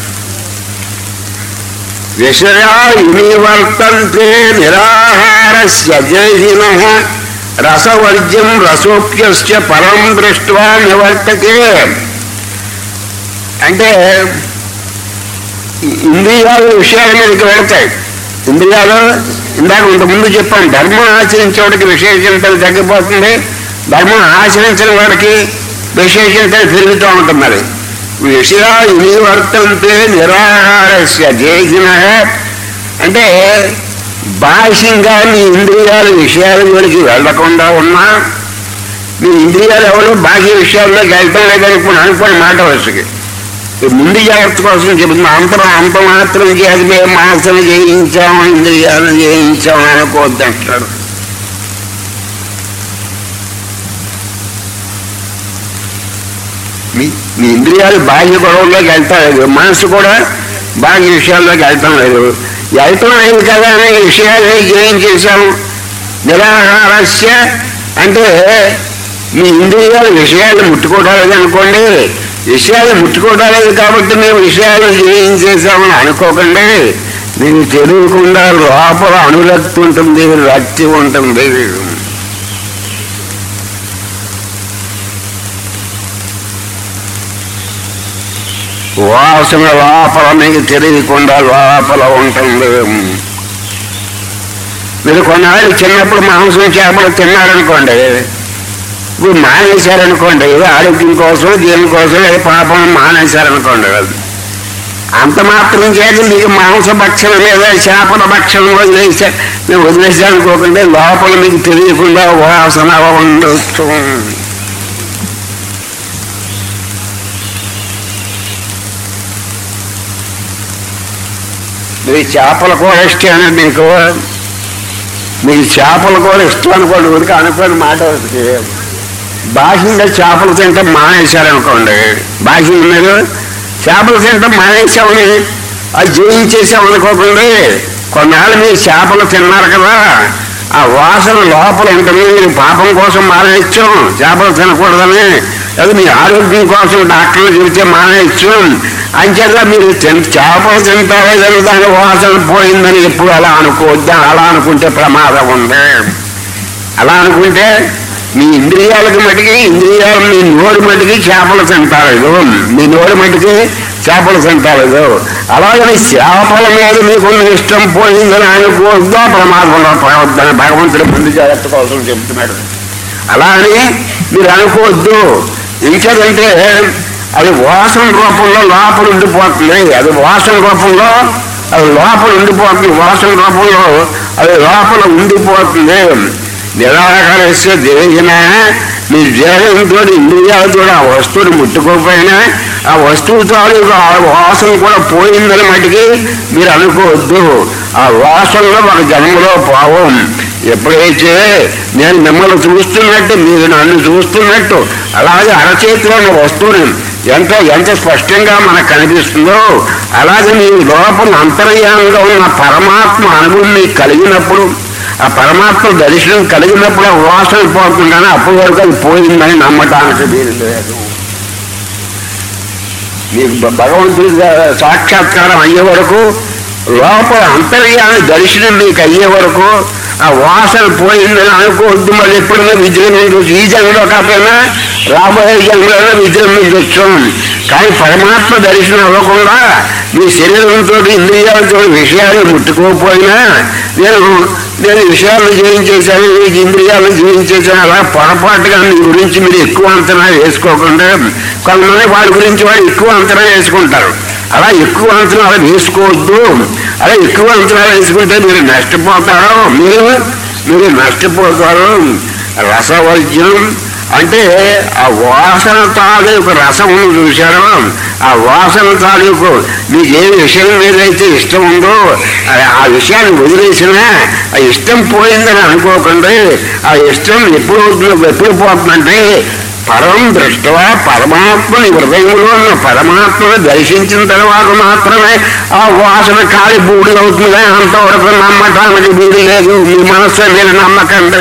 విషయా వర్తంతే నిరాహారస్య జైన రసవర్జ్యం రసోప్యస్య పరం దృష్ట్వా నివర్తతే అంటే ఇంద్రియాలు విషయాల మీదకి వెళతాయి ఇంద్రియాలు ఇందాక ఇంతకుముందు చెప్పాను ధర్మం ఆచరించేవాడికి విశేషించడం తగ్గిపోతుంది ధర్మం ఆచరించిన వాడికి విశేషించడం పెరుగుతూ ఉంటుంది మరి విషయా వర్తంతే నిరాహారస్య చేసిన అంటే బాహ్యంగా నీ ఇంద్రియాలు విషయాల జోలికి వెళ్లకుండా ఉన్నా నీ ఇంద్రియాలు ఎవరు బాహ్య విషయాల్లోకి వెళ్తాం లేదని అనుకోని మాట వరుసకి ఈ ముందు జాగ్రత్త కోసం చెబుతున్నా అంతరం అంత మాత్రం చేసి మేము మాసం చేయించాము ఇంద్రియాలను చేయించాము అనుకోవద్దు అంటారు మీ మీ ఇంద్రియాలు బాహ్య గొడవల్లోకి వెళ్తాం లేదు మనసు కూడా బాహ్య విషయాల్లోకి వెళ్తాం లేదు వెళ్తాం లేదు కదా అనే విషయాలు ఏం చేశాము నిరాహారస్య అంటే మీ ఇంద్రియాలు విషయాలు ముట్టుకోవడం అనుకోండి విషయాలు ముట్టుకోవడం లేదు కాబట్టి మేము విషయాలు ఏం చేశామని అనుకోకండి మీకు తెలియకుండా లోపల అనురక్తి ఉంటుంది రక్తి ఉంటుంది వాసన లోపల మీకు తెలియకుండా లోపల ఉంటుంది మీరు కొన్నాళ్ళు చిన్నప్పుడు మాంసం చేపలు తిన్నారనుకోండి ఇప్పుడు మానేశారనుకోండి ఏదో ఆరోగ్యం కోసం దీనికోసం ఏదో పాపం మానేశారనుకోండి అంత మాత్రం చేసి మీకు మాంస భక్షణ మీద చేపల భక్షణ వదిలేసా మేము వదిలేసానుకోకండి లోపల మీకు తెలియకుండా వాసన ఉండొచ్చు మీ చేపల కూర ఇష్టం మీకు మీకు చేపల కూర ఇష్టం అనుకోండి ఊరికి అనుకోని మాట ఒకటి బాహ్యంగా చేపలు తింటాం మానేశారనుకోండి బాహ్యం మీరు చేపలు తింటాం మానేసామని అది జయించేసాం అనుకోకండి కొన్నాళ్ళు మీరు చేపలు తిన్నారు కదా ఆ వాసన లోపల ఉంటుంది మీరు పాపం కోసం మానేయచ్చు చేపలు తినకూడదని అది మీ ఆరోగ్యం కోసం డాక్టర్లు చెబితే మానేయచ్చు అంచేత మీరు తిన్ చేపలు తింటారో లేదో దాని వాసన పోయిందని ఎప్పుడు అలా అనుకోవద్దు అలా అనుకుంటే ప్రమాదం ఉంది అలా అనుకుంటే మీ ఇంద్రియాలకు మటుకి ఇంద్రియాలు మీ నోరు మటుకి చేపలు తింటారు మీ నోరు మటుకి చేపలు తింటారు అలాగని చేపల మీద మీకున్న ఇష్టం పోయిందని అనుకోవద్దు ప్రమాదంలో పడవద్దని భగవంతుడు ముందు జాగ్రత్త కోసం చెప్తున్నాడు అలా అని మీరు అనుకోవద్దు ఇంకేదంటే అది వాసన రూపంలో లోపల ఉండిపోతుంది అది వాసన రూపంలో అది లోపల ఉండిపోతుంది వాసన రూపంలో అది లోపల ఉండిపోతుంది నిరాకరిస్తే దేహిన మీ దేహంతో ఇంద్రియాలతో ఆ వస్తువుని ముట్టుకోకపోయినా ఆ వస్తువు తాలూకు ఆ వాసన కూడా పోయిందని మటుకి మీరు అనుకోవద్దు ఆ వాసనలో ఒక జన్మలో పావం ఎప్పుడైతే నేను మిమ్మల్ని చూస్తున్నట్టు మీరు నన్ను చూస్తున్నట్టు అలాగే అరచేతిలో ఉన్న వస్తువుని ఎంత ఎంత స్పష్టంగా మనకు కనిపిస్తుందో అలాగే మీ లోపల అంతర్యామంగా ఉన్న పరమాత్మ అనుభవం మీకు కలిగినప్పుడు ఆ పరమాత్మ దర్శనం కలిగినప్పుడు ఆ వాసన పోతుంది కానీ అప్పటి వరకు అది పోయిందని నమ్మటానికి వీలు లేదు మీకు భ- భగవంతుడి ద- సాక్షాత్కారం అయ్యే వరకు లోపల అంతర్యాన్ని దర్శనం మీకు అయ్యే వరకు ఆ వాసన పోయిందని అనుకోవద్దు మళ్ళీ ఎప్పుడైనా విజృంభించవచ్చు ఈ జన్మలో కాకపోయినా రాబోయే జన్మలో విజృంభించవచ్చు కానీ పరమాత్మ దర్శనం అవ్వకుండా మీ శరీరంతో ఇంద్రియాలతో విషయాలు ముట్టుకోకపోయినా నేను నేను విషయాలను జయించేశాను ఈ ఇంద్రియాలను జయించేశాను అలా పొరపాటుగా మీ గురించి మీరు ఎక్కువ అంచనా వేసుకోకుండా కొంతమంది వాడి గురించి వాడు ఎక్కువ అంచనా వేసుకుంటారు అలా ఎక్కువ అంచనా వేసుకోవద్దు అలా ఎక్కువ అంచనా వేసుకుంటే మీరు నష్టపోతారు మీరు మీరు నష్టపోతారు రసవైద్యం అంటే ఆ వాసన తాలూకు రసం ఉంది చూశారు ఆ వాసన తాలూకు మీకు ఏ విషయం మీద అయితే ఇష్టం ఉందో ఆ- ఆ విషయాన్ని వదిలేసినా ఆ ఇష్టం పోయిందని అనుకోకండి ఆ ఇష్టం ఎప్పుడు అవుతుందో ఎప్పుడు పోతుందంటే పరం దృష్టవా పరమాత్మని హృదయంలో ఉన్న పరమాత్మను దర్శించిన తర్వాత మాత్రమే ఆ వాసన కాలి బూడిదవుతుంది అంతవరకు నమ్మటానికి వీలు లేదు మీ మనస్సు మీరు నమ్మకండి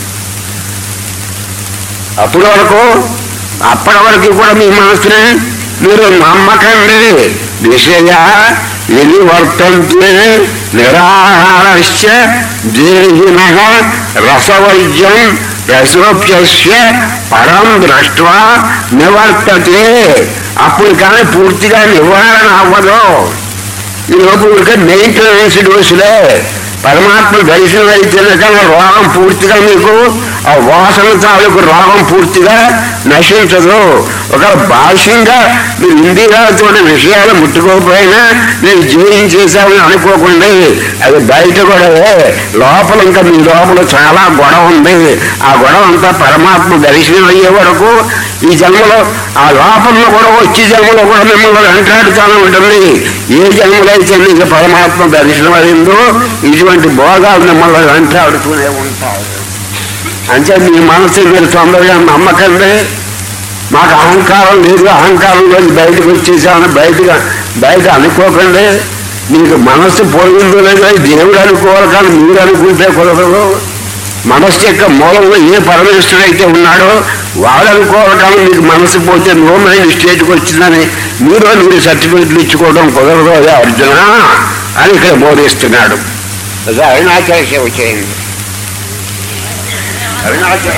అప్పటి వరకు అప్పటి వరకు కూడా మీ మనసుని మీరు నమ్మకండి విషయ ఇది వర్తంతే నిరాహారస్య దేహిన రసవైద్యం రసోప్యస్య పరం దృష్ట్వా నివర్తతే అప్పుడు కానీ పూర్తిగా నివారణ అవ్వదు ఈ లోపల మెయింటెనెన్స్ డోసులే పరమాత్మ దర్శనం అయితే కానీ రోగం పూర్తిగా మీకు ఆ వాసన తాలూకు రోగం పూర్తిగా నశించదు ఒక భాష్యంగా మీరు ఇందిరాతో విషయాలు ముట్టుకోకపోయినా మీరు జయించేసామని అనుకోకుండా అది బయట గొడవే లోపల ఇంకా మీ లోపల చాలా గొడవ ఉంది ఆ గొడవ అంతా పరమాత్మ దర్శనం అయ్యే వరకు ఈ జన్మలో ఆ లోపల గొడవ వచ్చే జన్మలో కూడా మిమ్మల్ని వెంటాడుతూనే ఉంటుంది ఏ జన్మలో అయితే మీకు పరమాత్మ దర్శనం అయిందో ఇటువంటి భోగాలు మిమ్మల్ని వెంటాడుతూనే ఉంటాయి అంటే మీ మనసు మీరు తొందరగా నమ్మకండి మాకు అహంకారం లేదు అహంకారంలో బయటకు వచ్చేసామని బయటగా బయట అనుకోకండి మీకు మనస్సు పోయిందో లేదో అది దేవుడు అనుకోవాలి కానీ మీరు అనుకుంటే కుదరదు మనస్సు యొక్క మూలంలో ఏ పరమేశ్వరుడు అయితే ఉన్నాడో వాడు అనుకోవాలి కానీ మీకు మనసు పోతే నో మైండ్ స్టేట్కి వచ్చిందని మీరు మీరు సర్టిఫికెట్లు ఇచ్చుకోవడం కుదరదు అదే అర్జున అని ఇక్కడ బోధిస్తున్నాడు అదే అరుణాచల సేవ చేయండి అరుణాచల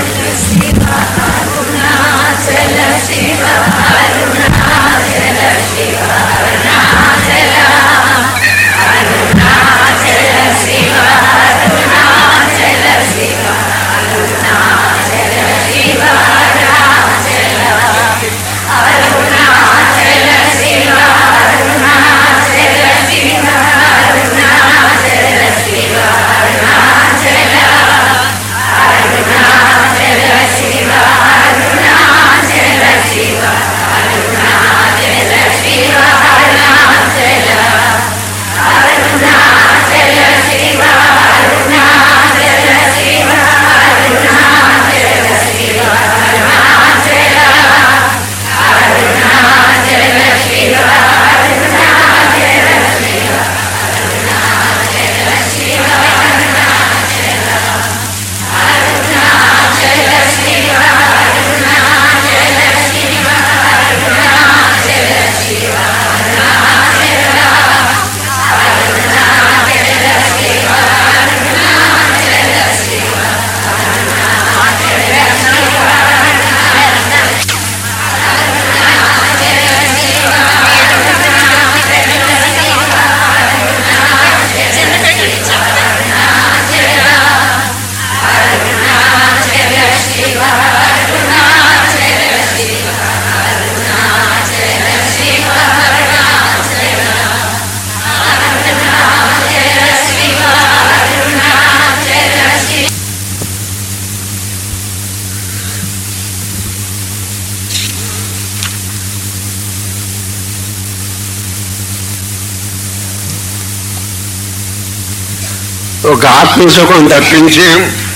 ఒక ఆత్మసుఖం తప్పించి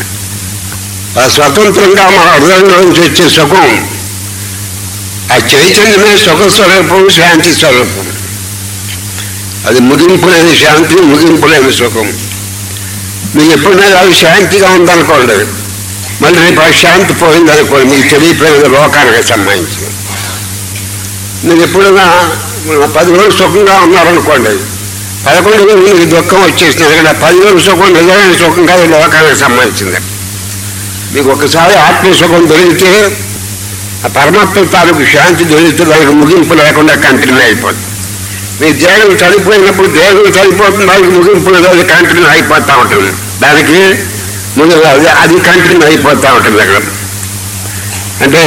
ఆ స్వతంత్రంగా మన హృదయంలోంచి వచ్చే సుఖం ఆ చైతన్యమే సుఖ స్వరూపం శాంతి స్వరూపం అది ముగింపు లేని శాంతి ముగింపు లేని సుఖం మీకు ఎప్పుడైనా అది శాంతిగా ఉందనుకోండి మళ్ళీ రేపు ఆ శాంతి పోయింది అనుకోండి మీకు తెలియపోయిన లోకానికి సంబంధించి మీరు ఎప్పుడైనా పది రోజులు సుఖంగా ఉన్నారనుకోండి పదకొండు రోజులు మీకు దుఃఖం వచ్చేసింది ఎందుకంటే పది రోజులు సుఖం నిజమైన సుఖం కాదు లోకానికి సంబంధించింది మీకు ఒకసారి ఆత్మ సుఖం దొరికితే ఆ పరమాత్మ తాలూకు శాంతి దొరికితే దానికి ముగింపు లేకుండా కంటిన్యూ అయిపోతుంది మీ దేహం చనిపోయినప్పుడు దేహం చనిపోతుంది దానికి ముగింపు లేదు అది కంటిన్యూ అయిపోతూ ఉంటుంది దానికి ముగి- అది- అది కంటిన్యూ అయిపోతూ ఉంటుంది అక్కడ అంటే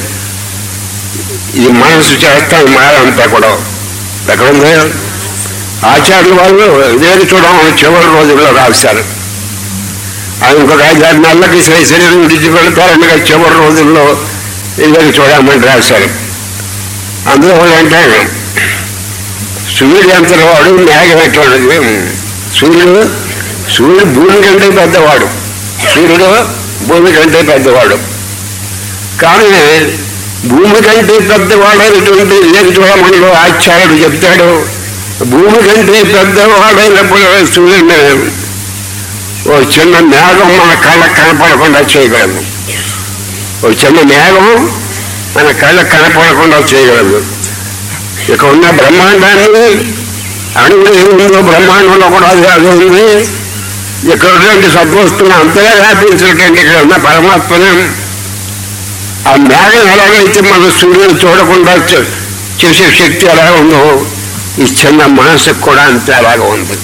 ఈ మనసు చేస్తాం మారంతా కూడా ఎక్కడ ఉంది ఆచార్యుల వాళ్ళు వేరు చూడమని చివరి రోజుల్లో రాశారు అది ఇంకొక ఐదారు నెలలకి శరీ- శరీరం విడిచి పెడతారనగా చివరి రోజుల్లో ఇదే చూడమని రాశారు అందులో ఏంటంటే సూర్యుడు ఎంత వాడు మేఘం ఎటువంటిది సూర్యుడు సూర్యుడు భూమి కంటే పెద్దవాడు సూర్యుడు భూమి కంటే పెద్దవాడు కానీ భూమి కంటే పెద్దవాడైనటువంటి ఏది చూడమనిలో ఆచార్యుడు చెప్తాడు భూమి కంటే పెద్దవాడైనప్పుడు సూర్యుడిని ఓ చిన్న మేఘం మన కళ్ళకు కనపడకుండా చేయగలదు ఓ చిన్న మేఘం మన కళ్ళకు కనపడకుండా చేయగలదు ఇక ఉన్న బ్రహ్మాండాన్ని అణువులు ఏముందో బ్రహ్మాండంలో కూడా అది అది ఉంది ఇక్కడ ఉన్నటువంటి సద్వస్తువులు అంతగా వ్యాపించినటువంటి ఇక్కడ ఉన్న పరమాత్మని ఆ మేఘం ఎలాగైతే మన సూర్యుడు చూడకుండా చే- చేసే శక్తి ఎలా ఉందో ఈ చిన్న మనసుకు కూడా అంతే అలాగే ఉంది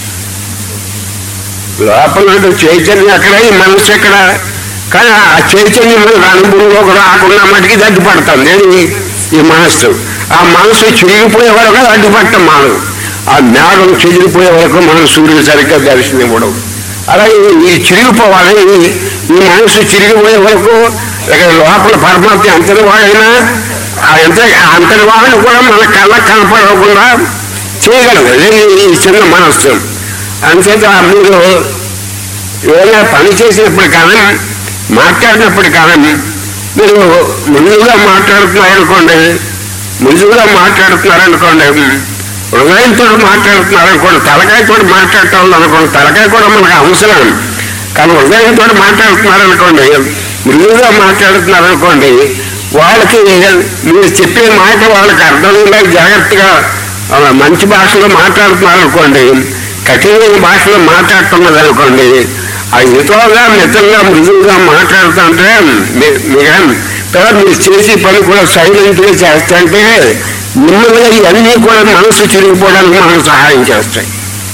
లోపల ఉండే చైతన్యం ఎక్కడ ఈ మనసు ఎక్కడ కానీ ఆ చైతన్యం మనకు అనుభవంలోకి రాకుండా మటుకి అడ్డుపడుతుంది ఏది ఈ మనస్సు ఆ మనసు చిరిగిపోయే వరకు అది అడ్డుపట్టం మానవు ఆ మేఘం చెదిరిపోయే వరకు మనం సూర్యుడు సరిగ్గా దర్శనం ఇవ్వడం అలాగే ఈ చిరిగిపోవాలి ఈ- ఈ మనసు చిరిగిపోయే వరకు ఇక్కడ లోపల పరమాత్మ అంతటి వాడైనా ఆ ఎంత అంతటి వాడిని కూడా మన కళ్ళకు కనపడకుండా చేయగలదు ఏది ఈ చిన్న మనస్సు అంచేత మీరు ఏదైనా పని చేసినప్పుడు కానీ మాట్లాడినప్పుడు కానీ మీరు ముందుగా మాట్లాడుతున్నారనుకోండి ముందుగా మాట్లాడుతున్నారనుకోండి హృదయంతో మాట్లాడుతున్నారనుకోండి తలకాయతో మాట్లాడటం అనుకోండి తలకాయ కూడా మనకు అవసరం కానీ హృదయంతో మాట్లాడుతున్నారనుకోండి మృదువుగా మాట్లాడుతున్నారనుకోండి వాళ్ళకి మీరు చెప్పే మాట వాళ్ళకి అర్థమయ్యేలా జాగ్రత్తగా ఆ, మంచి భాషలో మాట్లాడుతున్నారనుకోండి కఠినమైన భాషలో మాట్లాడుతున్నది అనుకోండి ఆ యుతోగా మితంగా మృదువుగా మాట్లాడుతుంటే మీ- మీ- తర్వాత మీరు చేసే పని కూడా సైలెంట్గా చేస్తుంటే నెమ్మదిగా ఇవన్నీ కూడా మనసు చిరిగిపోవడానికి మనకు సహాయం చేస్తాయి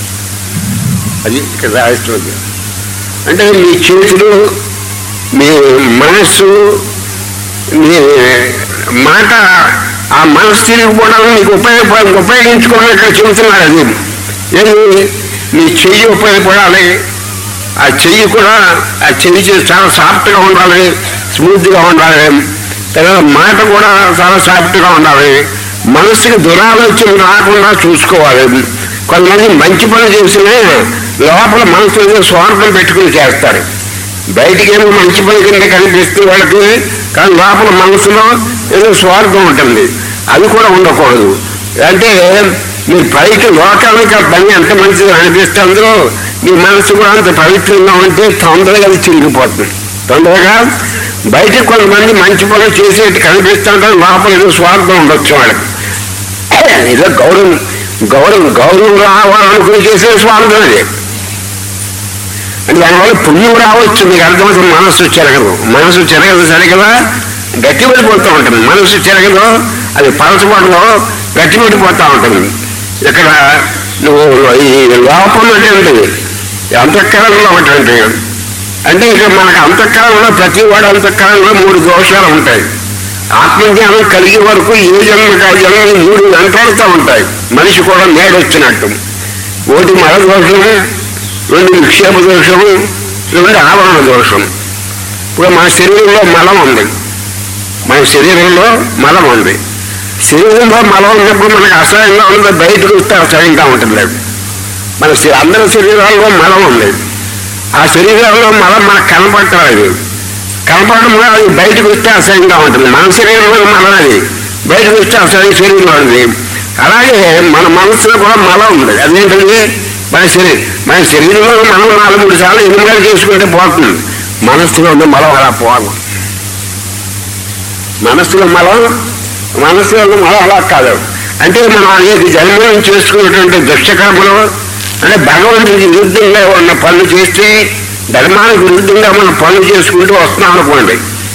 అది ఇక్కడ రాష్ట్రం అంటే మీ చేతులు మీ మనస్సు మీ మాట ఆ మనసు తిరిగిపోవడానికి మీకు ఉపయోగ ఉపయోగించుకోవడం ఇక్కడ చెబుతున్నారు అది ఏది మీ చెయ్యి ఉపయోగపడాలి ఆ చెయ్యి కూడా ఆ చెయ్యి చే- చాలా సాఫ్ట్గా ఉండాలి స్మూత్గా ఉండాలి తర్వాత మాట కూడా చాలా సాఫ్ట్గా ఉండాలి మనసుకి దురాలోచన రాకుండా చూసుకోవాలి కొంతమంది మంచి పని చేసినా లోపల మనసు ఏదో స్వార్థం పెట్టుకుని చేస్తారు బయటికి ఏమో మంచి పని కింద కనిపిస్తుంది వాళ్ళకి కానీ లోపల మనసులో ఏదో స్వార్థం ఉంటుంది అది కూడా ఉండకూడదు అంటే మీరు పైకి లోకానికి ఆ పని ఎంత మంచిది అనిపిస్తుందో మీ మనసు కూడా అంత పవిత్రంగా ఉంటే తొందరగా అది చిరిగిపోతుంది తొందరగా బయటకు కొంతమంది మంచి పనులు చేసేట్టు కనిపిస్తుంటారు లోపల ఏదో స్వార్థం ఉండొచ్చు వాళ్ళకి ఏదో గౌరవం గౌరవం గౌరవం రావాలనుకుని చేసే స్వార్థం అది అంటే దానివల్ల పుణ్యం రావచ్చు మీకు అర్థమవుతుంది మనస్సు చెరగదు మనసు చెరగదు సరే కదా గట్టి పడిపోతూ ఉంటుంది మనసు చెరగదు అది పలచబడలో గట్టి పడిపోతూ ఉంటుంది ఇక్కడ నువ్వు ఈ లోపం అంటే అంతఃకరణలో ఒకటి అంటే ఇక మనకు అంతఃకరణలో ప్రతి వాడు అంతఃకరణలో మూడు దోషాలు ఉంటాయి ఆత్మజ్ఞానం కలిగే వరకు ఏ జన్మకి ఆ జన్మ మూడు వెంటాడుతూ ఉంటాయి మనిషి కూడా నేడొచ్చినట్టు ఒకటి మల దోషం రెండు విక్షేప దోషం రెండు ఆవరణ దోషం ఇప్పుడు మన శరీరంలో మలం ఉంది మన శరీరంలో మలం ఉంది శరీరంలో మలం ఉన్నప్పుడు మనకు అసహ్యంగా ఉన్నది బయటకు వస్తే అసహ్యంగా ఉంటుంది మన శ- అందరి శరీరాల్లో మలం ఉంది ఆ శరీరంలో మలం మనకు కనపడలేదు కనపడడం వల్ల అది బయటకు వస్తే అసహ్యంగా ఉంటుంది మన శరీరంలో మలం అది బయటకు వస్తే అసహ్యం శరీరంలో ఉంది అలాగే మన మనసులో కూడా మలం ఉంది అదేంటంటే మన శరీరం మన శరీరంలో మనం నాలుగు మూడు సార్లు ఎనిమిది చేసుకుంటే పోతుంది మనస్సులో ఉన్న మలం అలా పోదు మనస్సులో మలం మనస్సులో ఉన్న మలం అలా కాదు అంటే మనం అనేక జన్మలను చేసుకున్నటువంటి దుష్టకర్మలు అంటే భగవంతుడికి విరుద్ధంగా ఉన్న పనులు చేస్తే ధర్మానికి విరుద్ధంగా మనం పనులు చేసుకుంటూ వస్తున్నాం అనుకోండి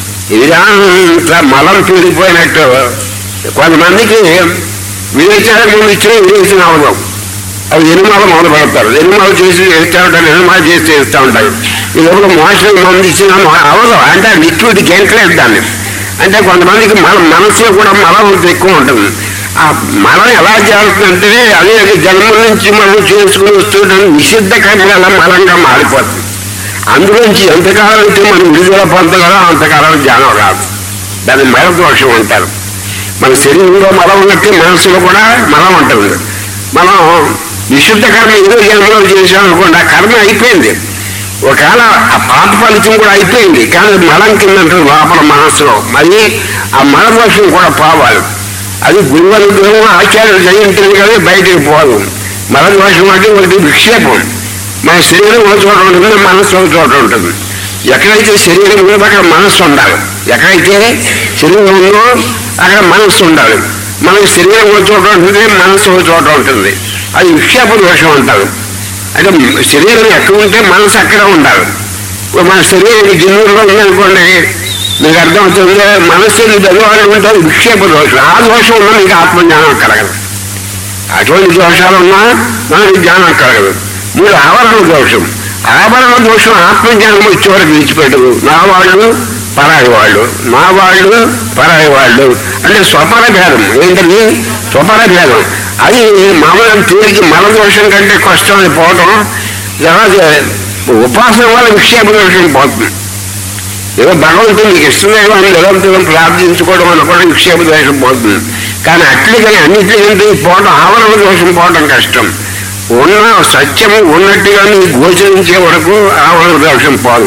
ఇదంతా మలం పీడిపోయినట్టు కొంతమందికి వివేచాలకు ముందు ఇచ్చిన వివేచన అవడం అవి ఎనుమాలు మొదలు పెడతారు ఎనుమాలు చేసి చేస్తూ ఉంటారు ఎనుమాలు చేసి చేస్తూ ఉంటారు ఈ లోపల మోసం మంది ఇచ్చిన అవదు అంటే లిక్విడ్ గెంటలేదు దాన్ని అంటే కొంతమందికి మన మనసులో కూడా మలం అంత ఎక్కువ ఉంటుంది ఆ మలం ఎలా చేస్తుందంటే అదే జన్మల నుంచి మనం చేసుకుని వస్తుంటే నిషిద్ధ కర్మ ఎలా మలంగా మారిపోతుంది అందులోంచి ఎంతకాలం అయితే మనం విడుదల పొందగలం అంతకాలం జ్ఞానం రాదు దాన్ని మల దోషం అంటారు మన శరీరంలో మలం ఉన్నట్టే మనసులో కూడా మలం ఉంటుంది మనం విశుద్ధ కర్మ ఏదో జన్మలో చేసాం అనుకోండి ఆ కర్మ అయిపోయింది ఒకవేళ ఆ పాత ఫలితం కూడా అయిపోయింది కానీ అది మలం కింద ఉంటుంది లోపల మనస్సులో మరి ఆ మల దోషం కూడా పోవాలి అది గురువనుగ్రహం ఆచార్యులు జయించింది కానీ బయటికి పోదు మల దోషం అంటే ఒకటి విక్షేపం మన శరీరం ఒక చోట ఉంటుంది మనస్సు ఒక చోట ఉంటుంది ఎక్కడైతే శరీరం ఉందో అక్కడ మనస్సు ఉండాలి ఎక్కడైతే శరీరం ఉందో అక్కడ మనస్సు ఉండాలి మనకి శరీరం ఒక చోట ఉంటుంది మనస్సు ఒక చోట ఉంటుంది అది విక్షేప దోషం అంటారు అంటే శరీరం ఎక్కడ ఉంటే మనసు అక్కడ ఉండాలి ఇప్పుడు మన శరీరం జిన్నూరులో ఉందనుకోండి మీకు అర్థమవుతుంది మనస్సు దగ్గర ఉంటే అది విక్షేప దోషం ఆ దోషం ఉన్నా మీకు ఆత్మజ్ఞానం కలగదు అటువంటి దోషాలు ఉన్నా మనకి జ్ఞానం కలగదు మూడు ఆవరణ దోషం ఆవరణ దోషం ఆత్మజ్ఞానం వచ్చే వరకు విడిచిపెట్టదు నా వాళ్ళు పరాయి వాళ్ళు మా వాళ్ళు పరాయి వాళ్ళు అంటే స్వపర భేదం ఏంటది స్వపర భేదం అది మామూలుగా తిరిగి మల దోషం కంటే కష్టం అని పోవటం తర్వాత ఉపాసన వల్ల విక్షేప దోషం పోతుంది ఏదో భగవంతుడు నీకు ఇష్టమేమో అని నిరంతరం ప్రార్థించుకోవడం అనుకోవడం విక్షేప దోషం పోతుంది కానీ అట్లకని అన్నిటికంటే పోవడం ఆవరణ దోషం పోవడం కష్టం ఉన్న సత్యము ఉన్నట్టుగా నీకు గోచరించే వరకు ఆవరణ దోషం పోదు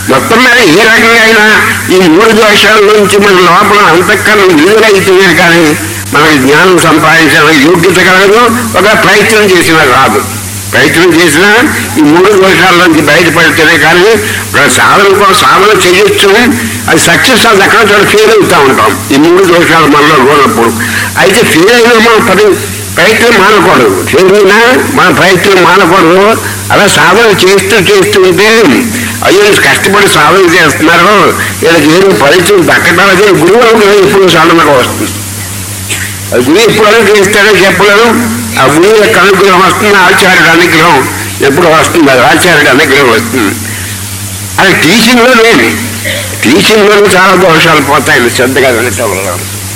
మొత్తం మీద ఏ రకంగా అయినా ఈ మూడు దోషాల నుంచి మన లోపల అంతఃకరణ విడుదలైతేనే కానీ మనకి జ్ఞానం సంపాదించడానికి యోగ్యత కలదు ఒక ప్రయత్నం చేసినా రాదు ప్రయత్నం చేసినా ఈ మూడు దోషాల నుంచి బయటపడితేనే కానీ ఒక సాధన కోసం సాధన చేయొచ్చు అది సక్సెస్ అది ఎక్కడ చోట ఫెయిల్ అవుతూ ఉంటాం ఈ మూడు దోషాలు మనలో ఉన్నప్పుడు అయితే ఫెయిల్ అయినా మనం పది ప్రయత్నం మానకూడదు ఫెయిల్ అయినా మన ప్రయత్నం మానకూడదు అలా సాధన చేస్తూ చేస్తూ ఉంటే అయ్యో కష్టపడి సాధన చేస్తున్నారు వీళ్ళకి ఏదో పరిచయం దక్కడానికి గురువు అనుగ్రహం ఎప్పుడు సాధనగా వస్తుంది అది గురువు ఎప్పుడు అనుగ్రహిస్తాడో చెప్పలేను ఆ గురువు యొక్క అనుగ్రహం వస్తుంది ఆచార్యుడు అనుగ్రహం ఎప్పుడు వస్తుంది అది ఆచార్యుడు అనుగ్రహం వస్తుంది అది టీచింగ్లో లేదు టీచింగ్లో చాలా దోషాలు పోతాయి శ్రద్ధగా వినటం వల్ల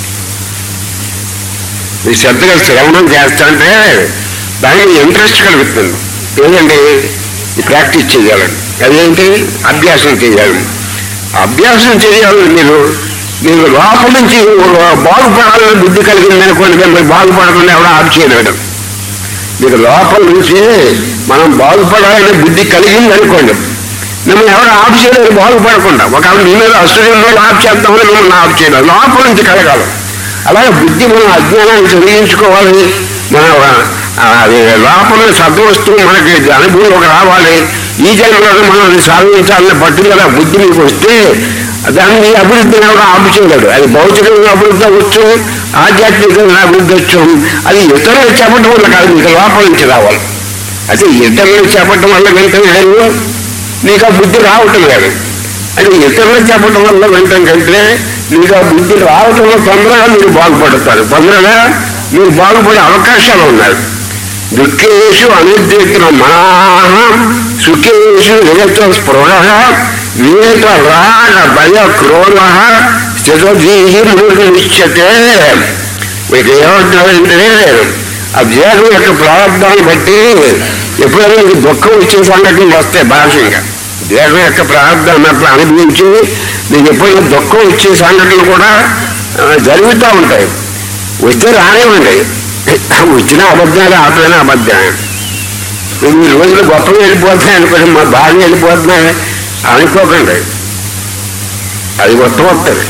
ఈ శ్రద్ధగా శ్రవణం చేస్తుంటే దానికి ఇంట్రెస్ట్ కలుగుతుంది ఏంటంటే ఈ ప్రాక్టీస్ చేయాలని అదేంటి అభ్యాసం చేయాలి అభ్యాసం చేయాలి మీరు మీరు లోపల నుంచి బాగుపడాలని బుద్ధి కలిగింది అనుకోండి మిమ్మల్ని బాగుపడకుండా ఎవడో ఆపు చేయలేడు మీకు లోపల నుంచి మనం బాగుపడాలనే బుద్ధి కలిగింది అనుకోండి మిమ్మల్ని ఎవరు ఆపు చేయలేరు బాగుపడకుండా ఒకవేళ మీ మీద అసూయంలో ఆపు చేద్దామని మిమ్మల్ని ఆపు చేయలేదు లోపల నుంచి కలగాలి అలాగే బుద్ధి మనం అజ్ఞానాన్ని తొలగించుకోవాలి మన ఆ, అది లోపల సద్వస్తువు మనకి అనుభవంలోకి రావాలి ఈ జన్మలో మనం అది సాధించాలనే పట్టుదల బుద్ధి మీకు వస్తే దాన్ని అభివృద్ధిని ఎవరు ఆపు చేయలేడు అది భౌతికంగా అభివృద్ధి అవ్వచ్చు ఆధ్యాత్మికంగా అభివృద్ధి వచ్చు అది ఇతరులు చెప్పడం వల్ల కాదు మీకు లోపల నుంచి రావాలి అయితే ఇతరులు చెప్పడం వల్ల వెంటనే లేదు నీకు ఆ బుద్ధి రావటం లేదు అది ఇతరులు చెప్పడం వల్ల వెంటనే కంటే మీకు ఆ బుద్ధి రావటం వల్ల తొందరగా మీరు బాగుపడతారు తొందరగా మీరు బాగుపడే అవకాశాలు ఉన్నాయి దుఃఖేషు అనుద్విగ్న మనాహ సుఖేషు విగత స్పృహ వివేక రాగ భయ క్రోధ స్థితధీహి నిశ్చతే మీకు ఏమంటారంటే ఆ దేహం యొక్క ప్రారంభాన్ని బట్టి ఎప్పుడైనా మీకు దుఃఖం వచ్చే సంఘటనలు వస్తాయి భాషంగా దేహం యొక్క ప్రారంభాన్ని అట్లా అనుభవించి మీకు ఎప్పుడైనా దుఃఖం వచ్చే సంఘటనలు కూడా ఆ, జరుగుతూ ఉంటాయి వస్తే రానివ్వండి వచ్చిన అబద్ధాలు ఆపైన అబద్ధమే ఈ రోజులు గొప్పగా వెళ్ళిపోతున్నాయి అనుకోండి మా బాగా వెళ్ళిపోతున్నాయి అనుకోకండి అది కొత్త వస్తుంది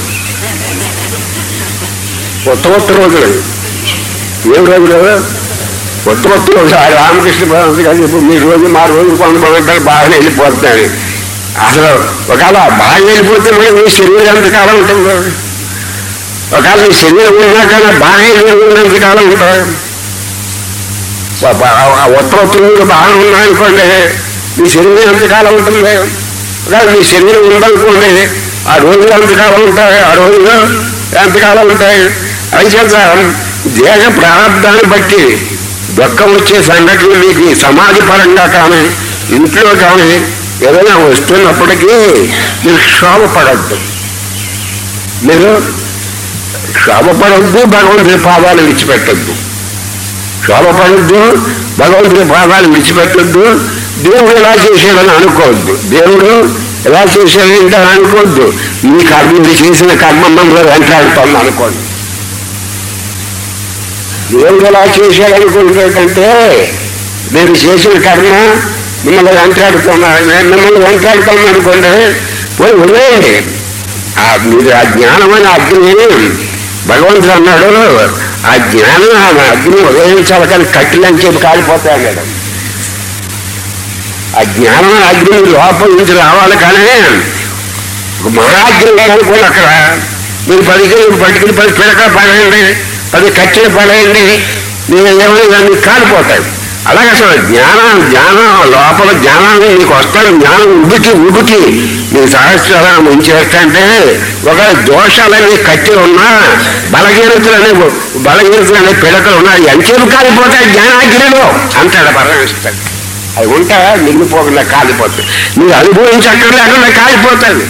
కొత్త కొత్త రోజులు ఏం రోజులు కొత్త కొత్త రోజులు ఆ రామకృష్ణ పరమహంస గారు ఇప్పుడు మీ రోజు మా రోజు కొంతమంది బాగా వెళ్ళిపోతున్నాయి అసలు ఒకవేళ బాగా వెళ్ళిపోతే మరి మీ శరీరం ఎంతకాలం ఉంటుంది ఒకవేళ మీ శరీరం ఉన్నాక బాగా ఉన్నంత కాలం ఉంటుంది ఆ ఉత్తరోత్తరంగా బాగా ఉన్నాయనుకోండి మీ శరీరం ఎంతకాలం ఉంటుంది ఒకవేళ మీ శరీరం ఉందనుకోండి ఆ రోజులు ఎంతకాలం ఉంటాయి ఆ రోజులు ఎంతకాలం ఉంటాయి అయితే దేహ ప్రారంభాన్ని బట్టి దుఃఖం వచ్చే సంఘటనలు మీకు ఈ సమాజ పరంగా కానీ ఇంట్లో కానీ ఏదైనా వస్తున్నప్పటికీ మీరు క్షోభపడద్దు మీరు క్షోభపడద్దు భగవంతుని పాదాలు విడిచిపెట్టద్దు క్షోభపడద్దు భగవంతుని పాదాలు విడిచిపెట్టద్దు దేవుడు ఎలా చేశాడని అనుకోవద్దు దేవుడు ఎలా చేశాడంటే అని అనుకోవద్దు మీ కర్మ మీరు చేసిన కర్మ మనలో వెంటాడుతోంది అనుకోండి దేవుడు ఎలా చేశాడనుకుంటే మీరు చేసిన కర్మ మిమ్మల్ని వెంటాడుతున్నారు మిమ్మల్ని వెంటాడుతుంది అనుకోండి పోయి వదిలేయండి ఆ మీరు ఆ జ్ఞానమైన అగ్ని భగవంతుడు అన్నాడు ఆ జ్ఞానం ఆ అగ్ని ఉదయించాలి కానీ కట్టిలని చెప్పి కాలిపోతాయి అన్నాడు ఆ జ్ఞానం అగ్ని లోపల నుంచి రావాలి కానీ ఒక మహాగ్ని అనుకోండి అక్కడ మీరు పది కిలో పట్టుకుని పది పిడకలు పడేయండి పది కట్టెలు పడేయండి మీరు ఏమైనా మీకు కాలిపోతాయి అలాగే అసలు జ్ఞానం జ్ఞానం లోపల జ్ఞానాన్ని మీకు వస్తాడు జ్ఞానం ఉబికి ఉబికి మీకు సహస్రాలను ఉంచేస్తంటే ఒక దోషాలనే కట్టెలు ఉన్నా బలహీనతలనే బలహీనతలనే పిడకలు ఉన్నా ఎంతసేపు కాలిపోతాయి జ్ఞానాగ్నిలో అంటాడు పరమేస్తాడు అవి ఉంటా మిగిలిపోకుండా కాలిపోతాయి మీరు అనుభవించక్కర్లేకుండా కాలిపోతుంది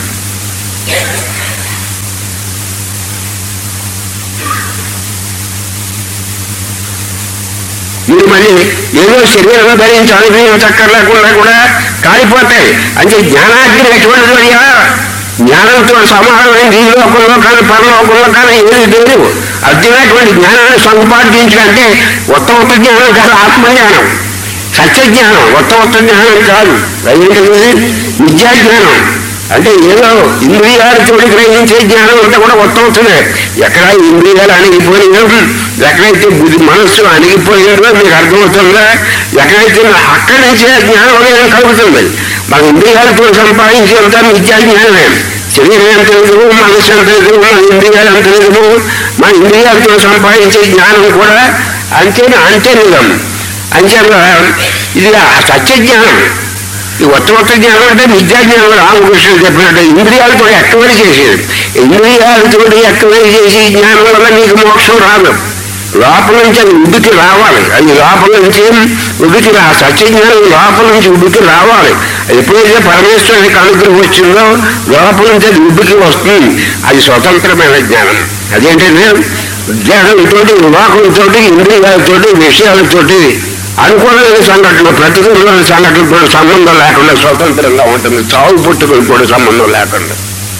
మీరు మళ్ళీ ఏదో శరీరం ధరించి అనుభవించక్కర్లేకుండా కూడా కాలిపోతాయి అంటే జ్ఞానాగ్ని ఎటువంటిది జ్ఞానంతో సమానమైన ఈ లోకంలో కానీ పరలోకంలో కానీ ఏది లేదు అర్జునటువంటి జ్ఞానాన్ని సంపాదించాలంటే ఉత్తమ ఉత్త జ్ఞానం కాదు ఆత్మజ్ఞానం సత్య జ్ఞానం ఉత్తమ ఉత్త జ్ఞానం కాదు అదేంటిది విద్యా జ్ఞానం అంటే ఏదో ఇంద్రియాలతో గ్రహించే జ్ఞానం అంతా కూడా ఉత్తమవుతుంది ఎక్కడ ఇంద్రియాలు అణిగిపోయాయో ఎక్కడైతే బుద్ధి మనస్సు అణిగిపోయాడో మీకు అర్థమవుతుందా ఎక్కడైతే అక్కడి నుంచే జ్ఞానం అనేది కలుగుతుంది మన ఇంద్రియాలతో సంపాదించేంత మిథ్యా జ్ఞానమే శరీరం ఎంత నిజము మనస్సు ఎంత నిజము మన ఇంద్రియాలు ఎంత నిజము మన ఇంద్రియాలతో సంపాదించే జ్ఞానం కూడా అంతే అంతే నిజం అంచేత ఇది ఆ సత్య జ్ఞానం ఈ ఉత్తమత్వ జ్ఞానం అంటే విద్యా జ్ఞానం రామకృష్ణుడు చెప్పినట్టు ఇంద్రియాలతో ఎక్కవరి చేసేది ఇంద్రియాలతో ఎక్కవరి చేసి ఈ జ్ఞానం వల్ల నీకు మోక్షం రాదు లోపల నుంచి అది ఉడికి రావాలి అది లోపల నుంచి ఉడికి రా సత్య జ్ఞానం లోపల నుంచి ఉడికి రావాలి ఎప్పుడైతే పరమేశ్వరునికి అనుగ్రహం వచ్చిందో లోపల నుంచి అది ఉడికి వస్తుంది అది స్వతంత్రమైన జ్ఞానం అదేంటంటే జ్ఞానంతో లోకంతో ఇంద్రియాలతో విషయాలతోటి అనుకూలమైన సంఘటన ప్రతికూలమైన సంఘటనతో సంబంధం లేకుండా స్వతంత్రంగా ఉంటుంది చావు పుట్టుకలు కూడా సంబంధం లేకుండా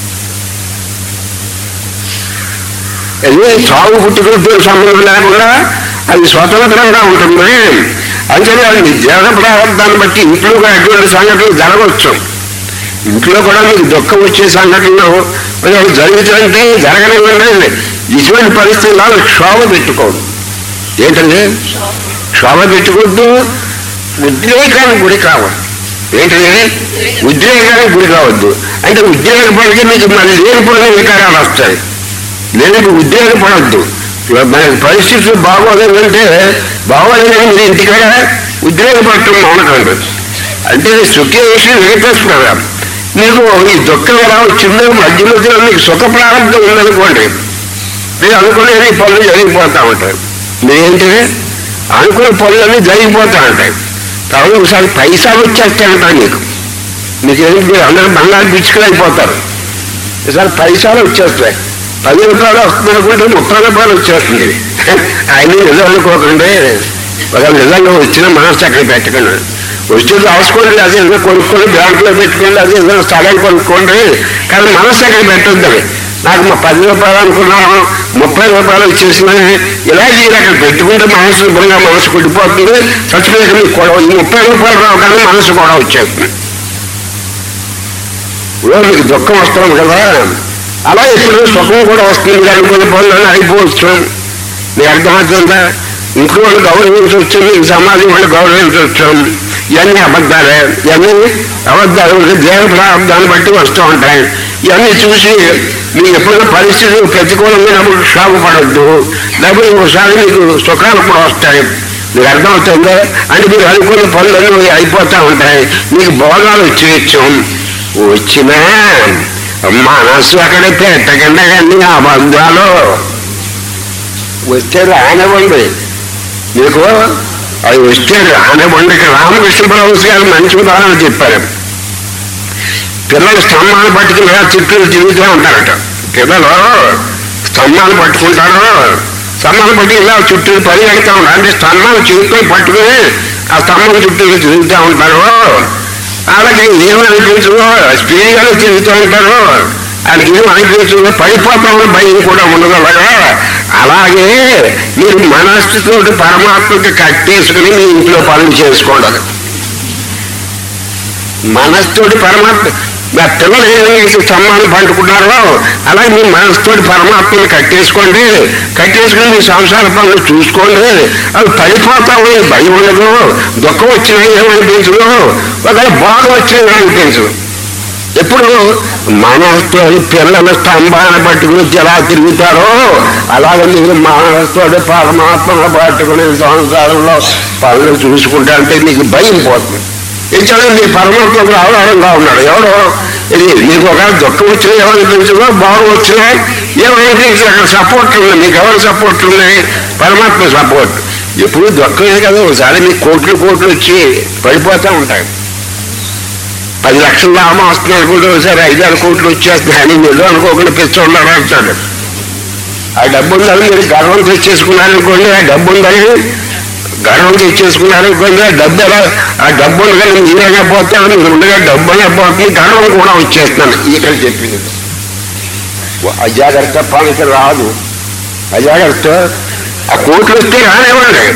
ఇది చావు పుట్టుకలతో సంబంధం లేకుండా అది స్వతంత్రంగా ఉంటుంది అంతే అది జీవన ప్రారంభాన్ని బట్టి ఇంట్లో కూడా అటువంటి సంఘటనలు జరగవచ్చు ఇంట్లో కూడా మీకు దుఃఖం వచ్చే సంఘటనలు ఒకవేళ జరుగుతుంటే జరగనివ్వండి ఇటువంటి పరిస్థితుల్లో క్షోభ పెట్టుకోదు ఏంటండి క్షోభ పెట్టుకోవద్దు ఉద్రేకానికి గురి కావద్దు ఏంటంటే ఉద్రేకానికి గురి కావద్దు అంటే ఉద్రేకపడితే మీకు మళ్ళీ లేనిపోయిన వికారాలు వస్తాయి లేని ఉద్రేకపడద్దు మనకి పరిస్థితులు బాగోలేదంటే బాగోలేదని మీరు ఇంటికాడ ఉద్రేకపడటం మానకండి అంటే సుఖేషన్ వికటస్ప్రదం మీకు ఈ దుఃఖం ఎలా వచ్చిందో మధ్య మధ్యలో మీకు సుఖ ప్రారంభం ఉందనుకోండి మీరు అనుకునేది ఈ పనులు జరిగిపోతూ ఉంటాయి మీరేంటి అనుకున్న పనులన్నీ జరిగిపోతూ ఉంటాయి తర్వాత ఒకసారి పైసలు వచ్చేస్తాయంటారు మీకు మీకు ఏంటి మీరు అందరూ బంగారు పిచ్చుకులైపోతారు ఈసారి పైసలు వచ్చేస్తాయి పది రూపాయలు వస్తుంది అనుకుంటే ముప్పై రూపాయలు వచ్చేస్తుంది ఆయన నిజం అనుకోకండి ఒక నిజంగా వచ్చిన మనసు అక్కడ పెట్టకండి వచ్చి రాసుకోండి అదే ఏదో కొనుక్కోండి బ్యాంకులో పెట్టుకోండి అదే ఏదో స్థలం కొనుక్కోండి కానీ మనసు అక్కడ పెట్టొద్దు నాకు మా పది రూపాయలు అనుకున్నాను ముప్పై రూపాయలు వచ్చేసినాయి ఇలా ఈ అక్కడ పెట్టుకుంటే మనసు శుభ్రంగా మనసు కుడిపోతుంది చచ్చిపోయాక మీకు కూడా ఈ ముప్పై రూపాయలు రావు కానీ మనసు కూడా వచ్చేస్తుంది ఇప్పుడు మీకు దుఃఖం వస్తుంది కదా అలా ఇప్పుడు సుఖం కూడా వస్తుంది మీరు అనుకున్న పనులు అయిపోవచ్చు మీకు అర్థమవుతుందా ఇంట్లో వాళ్ళు గౌరవించవచ్చు మీకు సమాజం వాళ్ళు గౌరవించవచ్చు ఇవన్నీ అబద్ధాలే ఇవన్నీ అబద్ధాలు దేవ ప్రారంభాన్ని బట్టి వస్తూ ఉంటాయి ఇవన్నీ చూసి మీకు ఎప్పుడైనా పరిస్థితులు ప్రతికూలమైనప్పుడు క్షోభపడద్దు లేకపోతే ఒకసారి మీకు సుఖాలు కూడా వస్తాయి మీకు అర్థమవుతుందా అంటే మీరు అనుకున్న పనులన్నీ అయిపోతూ ఉంటాయి మీకు భోగాలు వచ్చేయచ్చు వచ్చినా మనస్సు అక్కడ పెట్టకుండా కానీ ఆ బంధాలు వస్తే రానివ్వండి మీకు అవి వస్తే రానివ్వండి ఇక్కడ రామకృష్ణ పరమహంస గారు మంచి ఉదాహరణ చెప్పారు పిల్లలు స్తంభాలు పట్టుకుని ఇలా చుట్టూ తిరుగుతూ ఉంటారట పిల్లలు స్తంభాలు పట్టుకుంటారు స్తంభాలు పట్టి ఇలా చుట్టూ పరిగెడతా ఉంటారు అంటే స్తంభాలు చేతితో పట్టుకుని ఆ స్తంభం చుట్టూ తిరుగుతూ ఉంటారు అలాగే ఏమనిపించదో స్పీడ్గానే తిరుగుతూ ఉంటారు వాళ్ళకి ఏం అనిపించదో పడిపోతామని భయం కూడా ఉండదు అలాగా అలాగే మీరు మనస్సుతో పరమాత్మకి కట్టేసుకుని మీ ఇంట్లో పనులు చేసుకోండి మనస్తోటి పరమాత్మ మా పిల్లలు ఏదైతే సమ్మానం పండుకున్నారో అలాగే మీ మనసుతోటి పరమాత్మని కట్టేసుకోండి కట్టేసుకుని మీ సంసార పనులు చూసుకోండి అవి పడిపోతావు భయం ఉండదు దుఃఖం వచ్చినా ఏమనిపించదు ఒకవేళ బాగా వచ్చినా అనిపించదు ఎప్పుడు మనస్తో పిల్లల స్తంభాన్ని పట్టుకుని ఎలా తిరుగుతారో అలాగే మీరు మనస్తో పరమాత్మను పట్టుకుని సంసారంలో పనులు చూసుకుంటా అంటే మీకు భయం పోతుంది ఇచ్చాడు మీ పరమాత్మకు ఆధారంగా ఉన్నాడు ఎవడో ఇది మీకు ఒక దుఃఖం వచ్చినా ఏమనిపించదో బాగు వచ్చినా ఏమనిపించదు అక్కడ సపోర్ట్ ఉంది మీకు ఎవరు సపోర్ట్ ఉన్నాయి పరమాత్మ సపోర్ట్ ఎప్పుడు దుఃఖమే కదా ఒకసారి మీకు కోట్లు కోట్లు వచ్చి పడిపోతూ ఉంటాయి పది లక్షల లాభం వస్తుంది అనుకుంటే ఒకసారి ఐదారు కోట్లు వచ్చేస్తున్నాయి అని మీరు అనుకోకుండా పిచ్చోళ్ళని అంటాడు ఆ డబ్బు ఉందని మీరు గర్వం తెచ్చేసుకున్నారనుకోండి ఆ డబ్బు ఉందని గర్వం తెచ్చేసుకున్నారనుకోండి ఆ డబ్బు ఎలా ఆ డబ్బు ఉండగానే మీరేగా పోతాను మీరు ఉండగా డబ్బు అనే పోతుంది గర్వం కూడా వచ్చేస్తున్నాను ఇక్కడ చెప్పింది అజాగ్రత్త పాలక రాదు అజాగ్రత్త ఆ కోట్లు వస్తే రానివ్వండి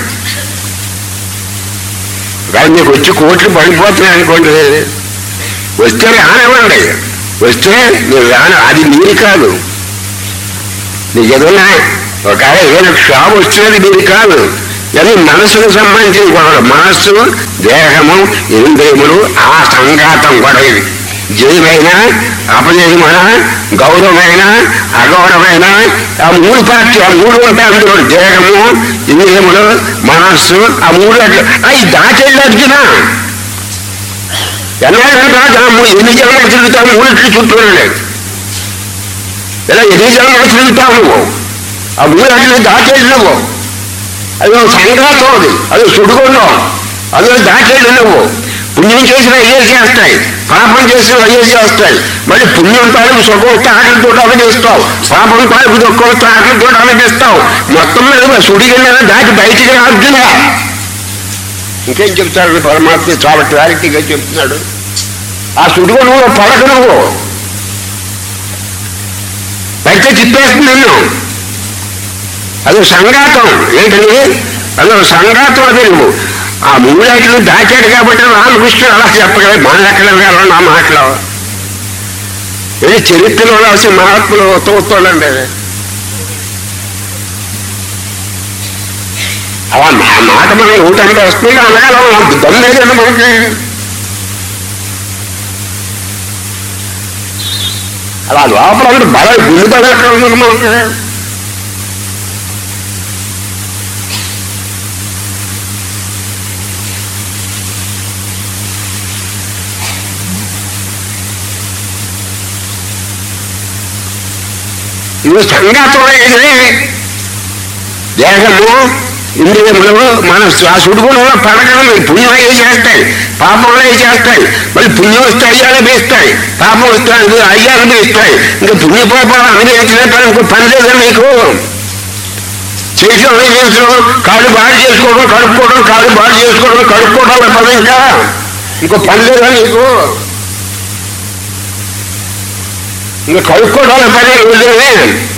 కానీ మీకు వచ్చి కోట్లు పడిపోతున్నాయి అనుకోండి వస్తే రానివ్వండి వస్తే నువ్వు రాను అది మీరు కాదు నీకు ఏదైనా ఒక ఏదైనా క్షోభ వచ్చినది మీరు కాదు అది మనసుకు సంబంధించిన గొడవ మనస్సు దేహము ఇంద్రియములు ఆ సంఘాతం గొడవ ఇది జయమైన అపజయమైన గౌరవమైన అగౌరవమైన ఆ మూడు పార్టీ ఆ మూడు ఉంటాయి అందులో దేహము ఇంద్రియములు మనస్సు ఆ మూడు అట్లా అవి దాటెళ్ళి అర్జున ఎన్నాళ్ళు దాటాము ఎన్ని జన్మలు తిరుగుతాము మూడింటి చుట్టూనే ఇలా ఎన్ని జన్మలు తిరుగుతావు నువ్వు ఆ మూడింటిని దాటేళ్ళు నువ్వు అది ఒక సంఘాతం అది అది సుడుకున్నావు అందులో దాటేళ్ళు నువ్వు పుణ్యం చేసిన అయ్యే చేస్తాయి పాపం చేసిన అయ్యే చేస్తాయి మళ్ళీ పుణ్యం తాలూకు సుఖం ఆకలితో అనుభవిస్తావు పాపం తాలూకు దుఃఖం ఆకలితో అనుభవిస్తావు మొత్తం మీద సుడిగిన దాటి బయటికి రా అర్జున ఇంకేం చెప్తాడు పరమాత్మ చాలా క్లారిటీగా చెప్తున్నాడు ఆ సుడిగో నువ్వు పడక నువ్వు పడితే తిప్పేస్తుంది నిన్ను అది సంఘాతం ఏంటని అది ఒక సంఘాతం అది నువ్వు ఆ మూడాటిని దాచాడు కాబట్టి రామకృష్ణుడు అలా చెప్పగలరు మన ఎక్కడ వెళ్ళాలి నా మాటలో ఇది చరిత్రలో రాసి మహాత్ములు తోస్తాడండి అలా మా మాట మనం ఊటంటే వస్తుంది అనగలం దమ్మేదండి మనకి అలా లోపల అంటే బల గుండు తగలకుండా మనకి ఇది సంఘాతమైనది దేహము ఇంద్రియములు మనస్సు ఆ సుడుగుణంలో పడగలను పుణ్యం అయ్యే చేస్తాయి పాపంలో అయ్యి చేస్తాయి మళ్ళీ పుణ్యం వస్తే అయ్యాలు అనుభవిస్తాయి పాపం వస్తే అయ్యాలు అనుభవిస్తాయి ఇంకా పుణ్య పాపాలు అనుభవించిన పని ఇంకో పని లేదా నీకు చేసిన అనుభవించడం కాళ్ళు బాగా చేసుకోవడం కడుక్కోవడం కాళ్ళు బాగా చేసుకోవడం కడుక్కోవడం పని ఇంకా ఇంకో పని లేదా నీకు ఇంకా కడుక్కోవడం పని రోజునే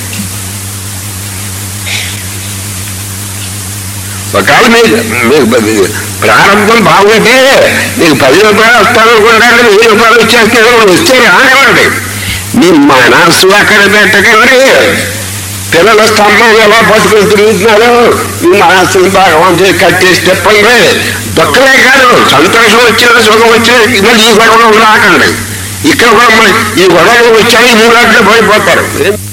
ఒకవేళ మీకు మీకు ప్రారంభం బాగుంటే మీకు పది రూపాయలు వస్తాను అనుకుంటారు వెయ్యి రూపాయలు వచ్చేస్తే వస్తే రానివ్వండి మీ మనస్సు అక్కడ పెట్టకండి పిల్లల స్తంభం ఎలా పట్టుకుని తిరుగుతున్నారు మీ మనస్సుని భగవంతుని కట్టేసి చెప్పండి దుఃఖమే కాదు సంతోషం వచ్చిన సుఖం వచ్చిన మళ్ళీ ఈ గొడవలు రాకండి ఇక్కడ కూడా మరి ఈ గొడవలు వచ్చాయి ఈ మూడు పడిపోతారు